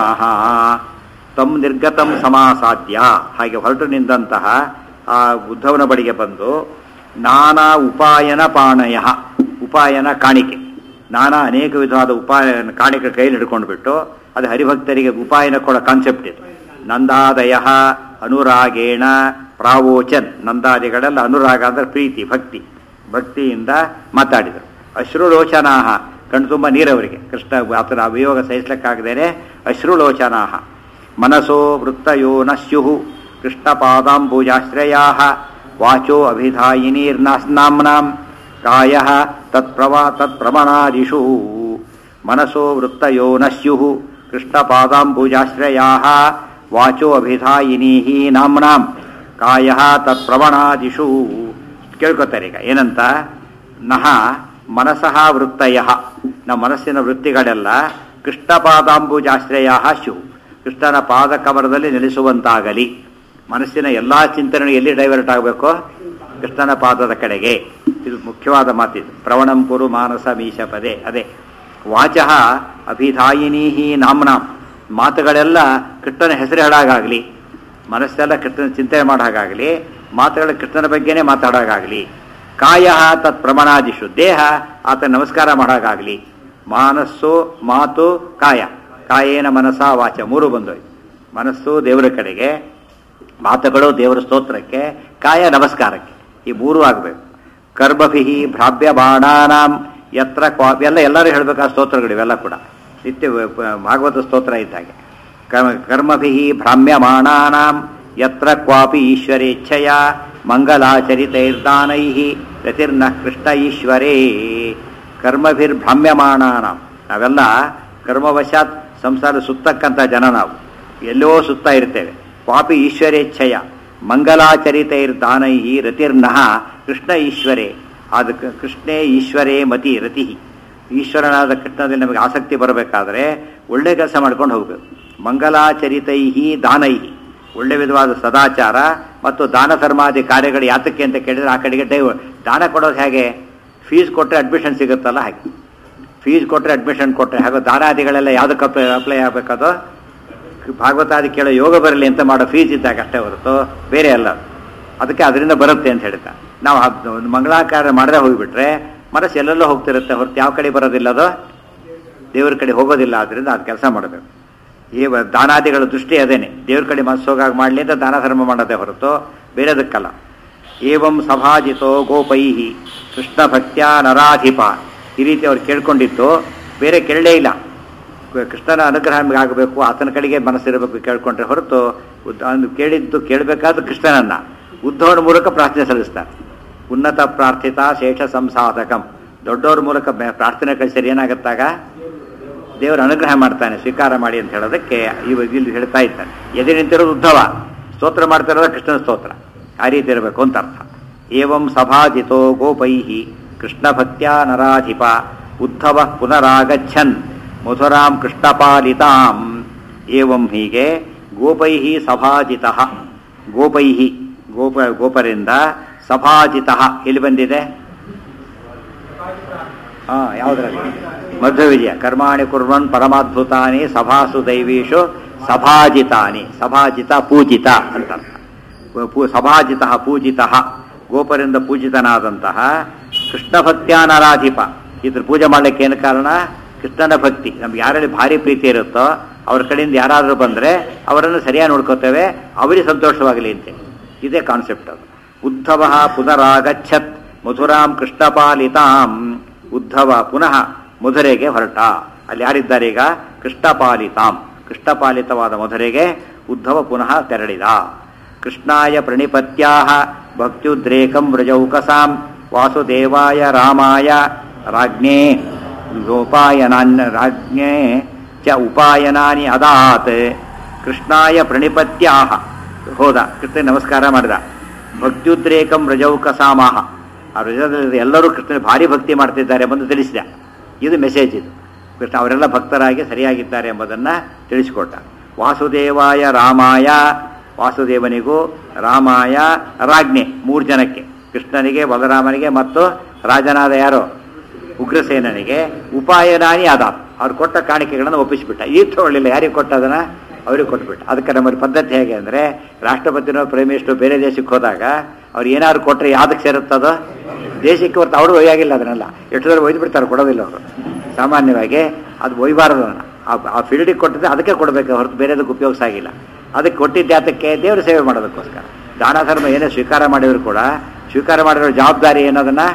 ತಮ್ ನಿರ್ಗತಂ ಸಮಾಸಾದ್ಯ ಹಾಗೆ ಹೊರಟು ನಿಂತಹ ಆ ಉದ್ಧವನ ಬಳಿಗೆ ಬಂದು ನಾನಾ ಉಪಾಯನ ಪಾಣಯ ಉಪಾಯನ ಕಾಣಿಕೆ ನಾನಾ ಅನೇಕ ವಿಧವಾದ ಉಪಾಯ ಕಾಣಿಕೆ ಕೈಯಲ್ಲಿ ಹಿಡ್ಕೊಂಡು ಬಿಟ್ಟು ಅದು ಹರಿಭಕ್ತರಿಗೆ ಉಪಾಯನ ಕೊಡೋ ಕಾನ್ಸೆಪ್ಟ್ ಇದು ನಂದಾದಯ ಅನುರಾಗೇಣ ಪ್ರಾವೋಚನ್ ನಂದಾದಿಗಳೆಲ್ಲ ಅನುರಾಗ ಅಂದ್ರೆ ಪ್ರೀತಿ ಭಕ್ತಿ ಭಕ್ತಿಯಿಂದ ಮಾತಾಡಿದರು ಅಶ್ರುಲೋಚನಾಹ ಕಣ್ತುಂಬ ನೀರವರಿಗೆ ಕೃಷ್ಣ ಆತನ ಅಭಿಯೋಗ ಸಹಿಸ್ಲಿಕ್ಕಾಗದೇನೆ ಅಶ್ರುಲೋಚನಾಹ ಮನಸೋ ವೃತ್ತಯೋ ನ ಸ್ಯುಹು ಕೃಷ್ಣಪಾದಾಂಬುಜಾಶ್ರಯಾ ವಾಚೋ ಅಭಿಧಾಯಿನೀರ್ನಾಸ್ನಾಂನಾಂ ಕಾಯ ತತ್ಪ್ರವಾ ತತ್ಪ್ರಮಣಾದಿಷು ಮನಸೋ ವೃತ್ತಯೋ ನ ಸ್ಯುಹು ಕೃಷ್ಣಪಾದಾಂಬುಜಾಶ್ರಯಾ ವಾಚೋ ಅಭಿಧಾಯಿನೀ ನಾಮ್ನಾಂ ಕಾಯ ತತ್ಪ್ರವಣಾದಿಷು ಕೇಳ್ಕೊತಾರೆ ಈಗ ಏನಂತ ನಹ ಮನಸಃ ವೃತ್ತಯ ನಮ್ಮ ಮನಸ್ಸಿನ ವೃತ್ತಿಗಳೆಲ್ಲ ಕೃಷ್ಣ ಪಾದಾಂಬುಜಾಶ್ರಯ ಶು ಕೃಷ್ಣನ ಪಾದ ಕಮರದಲ್ಲಿ ನೆಲೆಸುವಂತಾಗಲಿ ಮನಸ್ಸಿನ ಎಲ್ಲಾ ಚಿಂತನೆ ಎಲ್ಲಿ ಡೈವರ್ಟ್ ಆಗಬೇಕು ಕೃಷ್ಣನ ಪಾದದ ಕಡೆಗೆ ಇದು ಮುಖ್ಯವಾದ ಮಾತಿದು ಪ್ರವಣಂ ಕುರು ಮಾನಸ ಮೀಶ ಪದೇ ಅದೇ ವಾಚಃ ಅಭಿಧಾಯಿನೀ ನಾಮ್ನಾಂ ಮಾತುಗಳೆಲ್ಲ ಕೃಷ್ಣನ ಹೆಸರು ಹೇಳಾಗಲಿ ಮನಸ್ಸೆಲ್ಲ ಕೃಷ್ಣನ ಚಿಂತನೆ ಮಾಡೋ ಹಾಗಾಗಲಿ ಮಾತುಗಳ ಕೃಷ್ಣನ ಬಗ್ಗೆನೇ ಮಾತಾಡೋಗಾಗಲಿ ಕಾಯ ತತ್ ಪ್ರಮಾಣಾದಿಶು ದೇಹ ಆತ ನಮಸ್ಕಾರ ಮಾಡೋಗಾಗಲಿ ಮಾನಸ್ಸು ಮಾತು ಕಾಯ ಕಾಯೇನ ಮನಸ ವಾಚ ಮೂರು ಬಂದೋಯ್ತು ಮನಸ್ಸು ದೇವರ ಕಡೆಗೆ ಮಾತುಗಳು ದೇವರ ಸ್ತೋತ್ರಕ್ಕೆ ಕಾಯ ನಮಸ್ಕಾರಕ್ಕೆ ಈ ಮೂರು ಆಗಬೇಕು ಕರ್ಮಭಿ ಭ್ರಾವ್ಯ ಬಾಣಾನಾಂ ಯತ್ರ ಕ್ವಾಪಿ ಎಲ್ಲ ಎಲ್ಲರೂ ಹೇಳಬೇಕಾದ ಸ್ತೋತ್ರಗಳು ಇವೆಲ್ಲ ಕೂಡ ನಿತ್ಯ ವ- ಭಾಗವತ ಸ್ತೋತ್ರ ಇದ್ದಾಗೆ ಕರ್ಮ ಕರ್ಮಭಿ ಭ್ರಾಮ್ಯಮಾಣಾನಾಂ ಯತ್ರ ಕ್ವಾಪಿ ಈಶ್ವರೇಚ್ಛಯ ಮಂಗಲಾಚರಿತೈರ್ದಾನೈ ರತಿರ್ನ ಕೃಷ್ಣ ಈಶ್ವರೇ ಕರ್ಮಭಿರ್ಭ್ರಾಮ್ಯಮಾಣಾನಾಂ ನಾವೆಲ್ಲ ಕರ್ಮವಶಾತ್ ಸಂಸಾರ ಸುತ್ತಕ್ಕಂಥ ಜನ ನಾವು ಎಲ್ಲೋ ಸುತ್ತಾ ಇರ್ತೇವೆ ಕ್ವಾಪಿ ಈಶ್ವರೇಚ್ಛಯ ಮಂಗಲಾಚರಿತೈರ್ದಾನೈ ರತಿರ್ನಃ ಕೃಷ್ಣ ಈಶ್ವರೇ ಆದ ಕೃಷ್ಣೇ ಈಶ್ವರೇ ಮತಿ ರತಿ ಈಶ್ವರನಾದ ಕೃಷ್ಣದಲ್ಲಿ ನಮಗೆ ಆಸಕ್ತಿ ಬರಬೇಕಾದ್ರೆ ಒಳ್ಳೆ ಕೆಲಸ ಮಾಡ್ಕೊಂಡು ಹೋಗಬೇಕು ಮಂಗಲಾಚರಿತೈಹಿ ದಾನೈಹಿ ಒಳ್ಳೆ ವಿಧವಾದ ಸದಾಚಾರ ಮತ್ತು ದಾನ ಧರ್ಮಾದಿ ಕಾರ್ಯಗಳು ಯಾತಕ್ಕೆ ಅಂತ ಕೇಳಿದ್ರೆ ಆ ಕಡೆಗೆ ಡೈವ್ ದಾನ ಕೊಡೋದು ಹೇಗೆ ಫೀಸ್ ಕೊಟ್ಟರೆ ಅಡ್ಮಿಷನ್ ಸಿಗುತ್ತಲ್ಲ ಹಾಗೆ ಫೀಸ್ ಕೊಟ್ಟರೆ ಅಡ್ಮಿಷನ್ ಕೊಟ್ಟರೆ ಹಾಗೆ ದಾನಾದಿಗಳೆಲ್ಲ ಯಾವುದಕ್ಕೆ ಅಪ್ಲೈ ಅಪ್ಲೈ ಆಗಬೇಕದು ಭಾಗವತಾದಿ ಕೇಳೋ ಯೋಗ ಬರಲಿ ಅಂತ ಮಾಡೋ ಫೀಸ್ ಇದ್ದಾಗ ಅಷ್ಟೇ ಹೊರತು ಬೇರೆ ಅಲ್ಲ ಅದು. ಅದಕ್ಕೆ ಅದರಿಂದ ಬರುತ್ತೆ ಅಂತ ಹೇಳ್ತಾ ನಾವು ಅದ್ ಒಂದು ಮಂಗಳಾಕಾರ ಮಾಡದೆ ಹೋಗಿಬಿಟ್ರೆ ಮನಸ್ಸು ಎಲ್ಲೆಲ್ಲೋ ಹೋಗ್ತಿರುತ್ತೆ ಹೊರತು ಯಾವ ಕಡೆ ಬರೋದಿಲ್ಲ ಅದು ದೇವ್ರ ಕಡೆ ಹೋಗೋದಿಲ್ಲ ಆದ್ದರಿಂದ ಅದು ಕೆಲಸ ಮಾಡಬೇಕು ಈ ವ- ದಾನಾದಿಗಳ ದೃಷ್ಟಿ ಅದೇನೆ ದೇವ್ರ ಕಡೆ ಮನಸ್ಸು ಹೋಗಾಗ ಮಾಡಲಿ ಅಂತ ದಾನ ಧರ್ಮ ಮಾಡೋದೇ ಹೊರತು ಬೇರೆದಕ್ಕಲ್ಲ ಏವಂ ಸಭಾಜಿತೋ ಗೋಪೈ ಕೃಷ್ಣ ಭಕ್ತ್ಯ ನರಾಧಿಪ ಈ ರೀತಿ ಅವ್ರು ಕೇಳ್ಕೊಂಡಿತ್ತು ಬೇರೆ ಕೇಳಲೇ ಇಲ್ಲ ಕೃಷ್ಣನ ಅನುಗ್ರಹ ನಮಗೆ ಆಗಬೇಕು ಆತನ ಕಡೆಗೆ ಮನಸ್ಸಿರಬೇಕು ಕೇಳ್ಕೊಂಡ್ರೆ ಹೊರತು ಉದ್ದ- ಅವ್ನು ಕೇಳಿದ್ದು ಕೇಳಬೇಕಾದ ಕೃಷ್ಣನನ್ನ ಉದ್ಧವನ ಮೂಲಕ ಪ್ರಾರ್ಥನೆ ಸಲ್ಲಿಸ್ತಾರೆ ಉನ್ನತ ಪ್ರಾರ್ಥಿತ ಶೇಷ ಸಂಸಾಧಕಂ ದೊಡ್ಡವ್ರ ಮೂಲಕ ಬೆ- ಪ್ರಾರ್ಥನೆ ಕಳಿಸಿದ್ರೆ ಏನಾಗುತ್ತಾಗ ದೇವರ ಅನುಗ್ರಹ ಮಾಡ್ತಾನೆ ಸ್ವೀಕಾರ ಮಾಡಿ ಅಂತ ಹೇಳೋದಕ್ಕೆ ಇವಾಗ ಇಲ್ಲಿ ಹೇಳ್ತಾ ಇದ್ದಾನೆ ಎದೆ ನಿಂತಿರೋದು ಉದ್ಧವ ಸ್ತೋತ್ರ ಮಾಡ್ತಾ ಇರೋದು ಕೃಷ್ಣನ ಸ್ತೋತ್ರ ಆ ರೀತಿ ಇರಬೇಕು ಅಂತ ಅರ್ಥ ಏವಂ ಸಭಾಜಿತೋ ಗೋಪೈ ಕೃಷ್ಣ ಭಕ್ತ್ಯ ನರಾಧಿಪ ಉದ್ಧವ ಪುನರಾಗಚ್ಚನ್ ಮಧುರಾಂ ಕೃಷ್ಣಪಾಲಿತಾಂ ಏವಂ ಹೀಗೆ ಗೋಪೈ ಸಭಾಜಿತ ಗೋಪೈ ಗೋಪ ಗೋಪರಿಂದ ಸಭಾಜಿತ ಎಲ್ಲಿ ಬಂದಿದೆ ಹಾ ಯಾವುದ್ರಲ್ಲಿ ಮಧ್ವ ವಿಜಯ ಕರ್ಮಾಣಿ ಕುರ್ವನ್ ಪರಮಾದ್ಭುತಾನಿ ಸಭಾಸು ದೈವೀಶು ಸಭಾಜಿತಾನಿ ಸಭಾಜಿತ ಪೂಜಿತ ಅಂತ ಅರ್ಥ. ಪೂ- ಸಭಾಜಿತ ಪೂಜಿತ ಗೋಪರಿಂದ ಪೂಜಿತನಾದಂತಹ ಕೃಷ್ಣ ಭಕ್ತ್ಯಾನರಾಧಿಪ ಇದ್ರ ಪೂಜೆ ಮಾಡ್ಲಿಕ್ಕೆ ಏನು ಕಾರಣ ಕೃಷ್ಣನ ಭಕ್ತಿ ನಮ್ಗೆ ಯಾರಲ್ಲಿ ಭಾರಿ ಪ್ರೀತಿ ಇರುತ್ತೋ ಅವ್ರ ಕಡೆಯಿಂದ ಯಾರಾದರೂ ಬಂದರೆ ಅವರನ್ನು ಸರಿಯಾಗಿ ನೋಡ್ಕೋತೇವೆ ಅವರಿಗೆ ಸಂತೋಷವಾಗಲಿ ಅಂತೇಳಿ ಇದೇ ಕಾನ್ಸೆಪ್ಟ್ ಅದು ಉದ್ಧವ ಪುನರಾಗಚ್ಚತ್ ಮಧುರಾಂ ಕೃಷ್ಣಪಾಲಿತಾಂ ಉದ್ಧವ ಪುನಃ ಮಧುರೆಗೆ ಹೊರಟ ಅಲ್ಲಿ ಯಾರಿದ್ದಾರೆ ಈಗ ಕೃಷ್ಣಪಾಲಿತಾಂ ಕೃಷ್ಣಪಾಲಿತವಾದ ಮಧುರೆಗೆ ಉದ್ಧವ ಪುನಃ ತೆರಳಿದ ಕೃಷ್ಣಾಯ ಪ್ರಣಿಪತ್ಯಾಹ ಭಕ್ತ್ಯುದ್ರೇಕಂ ವ್ರಜೌಕಸಾಂ ವಾಸುದೇವಾಯ ರಾಮಾಯ ರಾಜ್ಞೇ ಗೋಪಾಯನಾನ್ ರಾಜ್ಞೇ ಚ ಉಪಾಯನಾನಿ ಅದಾತ್ ಕೃಷ್ಣಾಯ ಪ್ರಣಿಪತ್ಯಾಹ ಹೋದ ಕೃಷ್ಣ ನಮಸ್ಕಾರ ಮಾಡಿದ ಭಕ್ತ್ಯುದ್ರೇಕಂ ರಜೌಕಸಾಮಾಹ ಆ ರಜದಲ್ಲಿ ಎಲ್ಲರೂ ಕೃಷ್ಣ ಭಾರಿ ಭಕ್ತಿ ಮಾಡ್ತಿದ್ದಾರೆ ಎಂಬುದು ತಿಳಿಸಿದ ಇದು ಮೆಸೇಜ್ ಇದು ಕೃಷ್ಣ ಅವರೆಲ್ಲ ಭಕ್ತರಾಗಿ ಸರಿಯಾಗಿದ್ದಾರೆ ಎಂಬುದನ್ನು ತಿಳಿಸಿಕೊಟ್ಟ ವಾಸುದೇವಾಯ ರಾಮಾಯ ವಾಸುದೇವನಿಗೂ ರಾಮಾಯ ರಾಜ್ಞೆ ಮೂರು ಜನಕ್ಕೆ ಕೃಷ್ಣನಿಗೆ ಬಲರಾಮನಿಗೆ ಮತ್ತು ರಾಜನಾದ ಯಾರು ಉಗ್ರಸೇನನಿಗೆ ಉಪಾಯನಾನಿ ಆದ ಅವ್ರು ಕೊಟ್ಟ ಕಾಣಿಕೆಗಳನ್ನು ಒಪ್ಪಿಸಿಬಿಟ್ಟ ಈಗ ತಗೊಳ್ಳಿಲ್ಲ ಯಾರಿಗೆ ಕೊಟ್ಟದನ್ನ ಅವ್ರಿಗೆ ಕೊಟ್ಬಿಟ್ಟ ಅದಕ್ಕೆ ನಮ್ಮಲ್ಲಿ ಪದ್ಧತಿ ಹೇಗೆ ಅಂದರೆ ರಾಷ್ಟ್ರಪತಿನೋ ಪ್ರೈಮ್ ಮಿನಿಸ್ಟರ್ ಬೇರೆ ದೇಶಕ್ಕೆ ಹೋದಾಗ ಅವ್ರು ಏನಾದ್ರು ಕೊಟ್ಟರೆ ಯಾವ್ದಕ್ಕೆ ಸೇರುತ್ತದೋ ದೇಶಕ್ಕೆ ಹೊರತು ಅವರು ಒಯ್ಯಾಗಿಲ್ಲ ಅದನ್ನೆಲ್ಲ ಎಷ್ಟು ದೂರ ಒಯ್ದು ಬಿಡ್ತಾರೆ ಕೊಡೋದಿಲ್ಲ ಅವರು ಸಾಮಾನ್ಯವಾಗಿ ಅದು ಒಯ್ಬಾರದು ಅದನ್ನ ಆ- ಆ ಫೀಲ್ಡಿಗೆ ಕೊಟ್ಟಿದ್ರೆ ಅದಕ್ಕೆ ಕೊಡಬೇಕು ಹೊರತು ಬೇರೆದಕ್ಕೆ ಉಪಯೋಗಿಸಾಗಿಲ್ಲ ಅದಕ್ಕೆ ಕೊಟ್ಟಿದ್ದೆ ಅದಕ್ಕೆ ದೇವರ ಸೇವೆ ಮಾಡೋದಕ್ಕೋಸ್ಕರ ದಾನ ಧರ್ಮ ಏನೇ ಸ್ವೀಕಾರ ಮಾಡಿದ್ರು ಕೂಡ ಸ್ವೀಕಾರ ಮಾಡಿರೋ ಜವಾಬ್ದಾರಿ ಏನದನ್ನ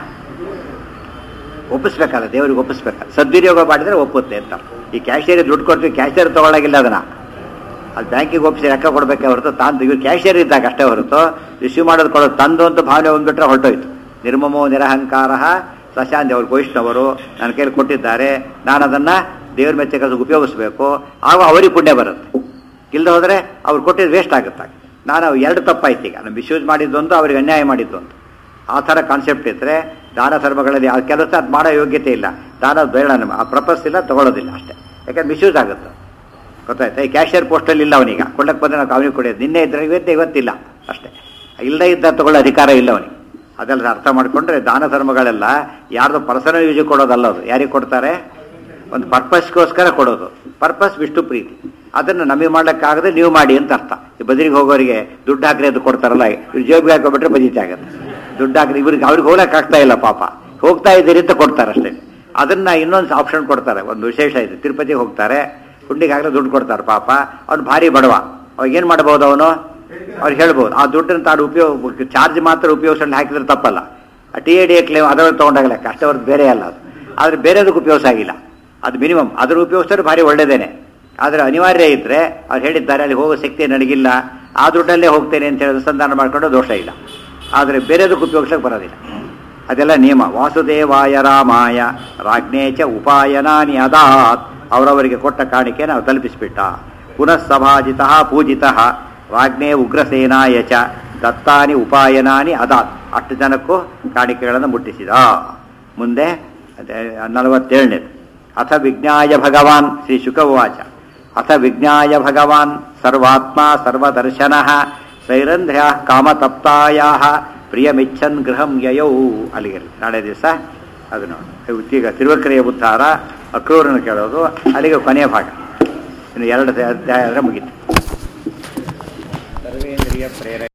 ಒಪ್ಪಿಸ್ಬೇಕಲ್ಲ ದೇವರಿಗೆ ಒಪ್ಪಿಸ್ಬೇಕಲ್ಲ ಸದ್ವಿನಿಯೋಗ ಮಾಡಿದ್ರೆ ಒಪ್ಪುತ್ತೆ ಅಂತ ಈ ಕ್ಯಾಶಿಯರ್ ದುಡ್ಡು ಕೊಡ್ತೀವಿ ಕ್ಯಾಶಿಯರ್ ತಗೊಳ್ಳಾಗಿಲ್ಲ ಅದನ್ನ ಅದು ಬ್ಯಾಂಕಿಗೆ ಒಪ್ಪಿಸಿ ಲೆಕ್ಕ ಕೊಡಬೇಕೆ ಹೊರತು ತಾನು ಇವ್ರು ಕ್ಯಾಶಿಯರ್ ಇದ್ದಾಗ ಅಷ್ಟೇ ಹೊರತು ರಿಸೀವ್ ಮಾಡೋದು ಕೊಡೋದು ತಂದು ಅಂತ ಭಾವನೆ ಬಂದ್ಬಿಟ್ರೆ ಹೊರಟೋಯ್ತು ನಿರ್ಮಮೋ ನಿರಹಂಕಾರ ಸಶಾಂತಿ ಅವ್ರು ವೈಷ್ಣವರು ನನ್ನ ಕೈಲಿ ಕೊಟ್ಟಿದ್ದಾರೆ ನಾನು ಅದನ್ನು ದೇವ್ರ ಮೆಚ್ಚ ಕೆಲಸಕ್ಕೆ ಉಪಯೋಗಿಸ್ಬೇಕು ಆಗ ಅವರಿಗೆ ಪುಣ್ಯ ಬರುತ್ತೆ ಇಲ್ಲದೆ ಹೋದರೆ ಅವ್ರು ಕೊಟ್ಟಿದ್ದು ವೇಸ್ಟ್ ಆಗುತ್ತೆ ನಾನು ಎರಡು ತಪ್ಪಾಯ್ತು ಈಗ ನಾನು ಮಿಸ್ಯೂಸ್ ಮಾಡಿದ್ದೊಂದು ಅವ್ರಿಗೆ ಅನ್ಯಾಯ ಮಾಡಿದ್ದೊಂದು ಆ ಥರ ಕಾನ್ಸೆಪ್ಟ್ ಇದ್ದರೆ ದಾನ ಧರ್ಮಗಳಲ್ಲಿ ಆ ಕೆಲಸ ಅದು ಮಾಡೋ ಯೋಗ್ಯತೆ ಇಲ್ಲ ದಾನ ಬೇಡ ನಮ್ಮ ಆ ಪ್ರಪಸ್ ಇಲ್ಲ ತಗೊಳ್ಳೋದಿಲ್ಲ ಅಷ್ಟೇ ಯಾಕಂದ್ರೆ ಮಿಸ್ಯೂಸ್ ಆಗುತ್ತೆ ಗೊತ್ತಾಯ್ತಾ ಈ ಕ್ಯಾಶಿಯರ್ ಪೋಸ್ಟಲ್ಲಿ ಇಲ್ಲ ಅವನೀಗ ಕೊಡಕ್ಕೆ ಬಂದ್ರೆ ನಾವು ಅವನಿಗೆ ಕೊಡೋದು ನಿನ್ನೆ ಇದ್ರೆ ಇವತ್ತೇ ಇವತ್ತಿಲ್ಲ ಅಷ್ಟೇ ಇಲ್ಲದೇ ಇದ್ದ ತಗೊಳ್ಳೋ ಅಧಿಕಾರ ಇಲ್ಲ ಅವನಿಗೆ ಅದೆಲ್ಲ ಅರ್ಥ ಮಾಡಿಕೊಂಡ್ರೆ ದಾನ ಧರ್ಮಗಳೆಲ್ಲ ಯಾರ್ದು ಪರ್ಸನಲ್ ಯೂಸ್ ಕೊಡೋದಲ್ಲ ಅದು ಯಾರಿಗೆ ಕೊಡ್ತಾರೆ ಒಂದು ಪರ್ಪಸ್ಗೋಸ್ಕರ ಕೊಡೋದು ಪರ್ಪಸ್ ವಿಷ್ಣು ಪ್ರೀತಿ ಅದನ್ನು ನಮಗೆ ಮಾಡ್ಲಿಕ್ಕಾಗದೆ ನೀವು ಮಾಡಿ ಅಂತ ಅರ್ಥ ಈ ಬದರಿಗೆ ಹೋಗೋರಿಗೆ ದುಡ್ಡು ಹಾಕ್ರಿ ಅದು ಕೊಡ್ತಾರಲ್ಲ ಇವ್ರು ಜೇಬಿಗೆ ಹಾಕೊಬಿಟ್ರೆ ಬದೀತಿ ಆಗುತ್ತೆ ದುಡ್ಡು ಹಾಕ್ರಿ ಇವ್ರಿಗೆ ಅವ್ರಿಗೆ ಹೋಗ್ಲಕ್ಕೆ ಆಗ್ತಾ ಇಲ್ಲ ಪಾಪ ಹೋಗ್ತಾ ಇದ್ದೀರಿ ಅಂತ ಕೊಡ್ತಾರೆ ಅಷ್ಟೇ ಅದನ್ನ ಇನ್ನೊಂದು ಆಪ್ಷನ್ ಕೊಡ್ತಾರೆ ಒಂದು ವಿಶೇಷ ಇದೆ ತಿರುಪತಿಗೆ ಹೋಗ್ತಾರೆ ಹುಂಡಿಗೆ ಆಗಲೇ ದುಡ್ಡು ಕೊಡ್ತಾರೆ ಪಾಪ ಅವ್ನು ಭಾರಿ ಬಡವ ಅವಾಗ ಏನು ಮಾಡ್ಬೋದು ಅವನು ಅವ್ರು ಹೇಳ್ಬೋದು ಆ ದುಡ್ಡನ್ನು ತಾನು ಉಪಯೋಗ ಚಾರ್ಜ್ ಮಾತ್ರ ಉಪಯೋಗಿಸಲು ಹಾಕಿದ್ರೆ ತಪ್ಪಲ್ಲ T A D A claim ಅದರಲ್ಲಿ ತೊಗೊಂಡಾಗ ಲೆಕ್ಕ ಅಷ್ಟೇ ಅವ್ರದ್ದು ಬೇರೆ ಅಲ್ಲ ಅದು ಆದರೆ ಬೇರೆದಕ್ಕೆ ಉಪಯೋಗಿಸ ಆಗಿಲ್ಲ ಅದು ಮಿನಿಮಮ್ ಅದ್ರ ಉಪಯೋಗಿಸಿದ್ರೆ ಭಾರಿ ಒಳ್ಳೇದೇನೆ ಆದರೆ ಅನಿವಾರ್ಯ ಇದ್ದರೆ ಅವ್ರು ಹೇಳಿದ್ದಾರೆ ಅಲ್ಲಿ ಹೋಗೋ ಶಕ್ತಿ ನನಗಿಲ್ಲ ಆ ದುಡ್ಡಲ್ಲೇ ಹೋಗ್ತೇನೆ ಅಂತ ಹೇಳಿ ಅನುಸಂಧಾನ ಮಾಡ್ಕೊಂಡು ದೋಷ ಇಲ್ಲ ಆದರೆ ಬೇರೆದಕ್ಕೆ ಉಪಯೋಗಿಸಕ್ಕೆ ಬರೋದಿಲ್ಲ ಅದೆಲ್ಲ ನಿಯಮ ವಾಸುದೇವಾಯ ರಾಮಾಯ ರಾಜ್ಞೇ ಚ ಉಪಾಯನಾನಿ ಅದಾತ್ ಅವರವರಿಗೆ ಕೊಟ್ಟ ಕಾಣಿಕೆ ನಾವು ತಲುಪಿಸಿಬಿಟ್ಟ ಪುನಃ ಸಭಾಜಿತ ಪೂಜಿತ ರಾಜ್ಞೇ ಉಗ್ರಸೇನಾಯ ಚ ದತ್ತಾನಿ ಉಪಾಯನಾನಿ ಅದಾತ್ ಅಷ್ಟು ಜನಕ್ಕೂ ಕಾಣಿಕೆಗಳನ್ನು ಮುಟ್ಟಿಸಿದ ಮುಂದೆ ಅದೇ ನಲವತ್ತೇಳನೇದು ಅಥ ವಿಜ್ಞಾಯ ಭಗವಾನ್ ಶ್ರೀ ಶುಕವಾಚ ಅಥ ವಿಜ್ಞಾಯ ಭಗವಾನ್ ಸರ್ವಾತ್ಮ ಸರ್ವದರ್ಶನ ಸೈರಂಧ್ರ್ಯ ಕಾಮತಪ್ತಾಯ ಪ್ರಿಯಮಿಚ್ಛನ್ ಗೃಹಂ ಯಯೌ ಅಲ್ಲಿಗೆ ನಾಳೆ ದಿವಸ ಅದು ನೋಡಿ ಈಗ ತಿರುವಕ್ರಿಯ ಉದ್ಧಾರ ಅಕ್ರೂರನ್ನು ಕೇಳೋದು ಅಲ್ಲಿಗೆ ಕೊನೆಯ ಭಾಗ ಇನ್ನು ಎರಡು ಅಧ್ಯಾಯ ಆದರೆ ಮುಗೀತು ಸರ್ವೇಂದ್ರಿಯ ಪ್ರೇರ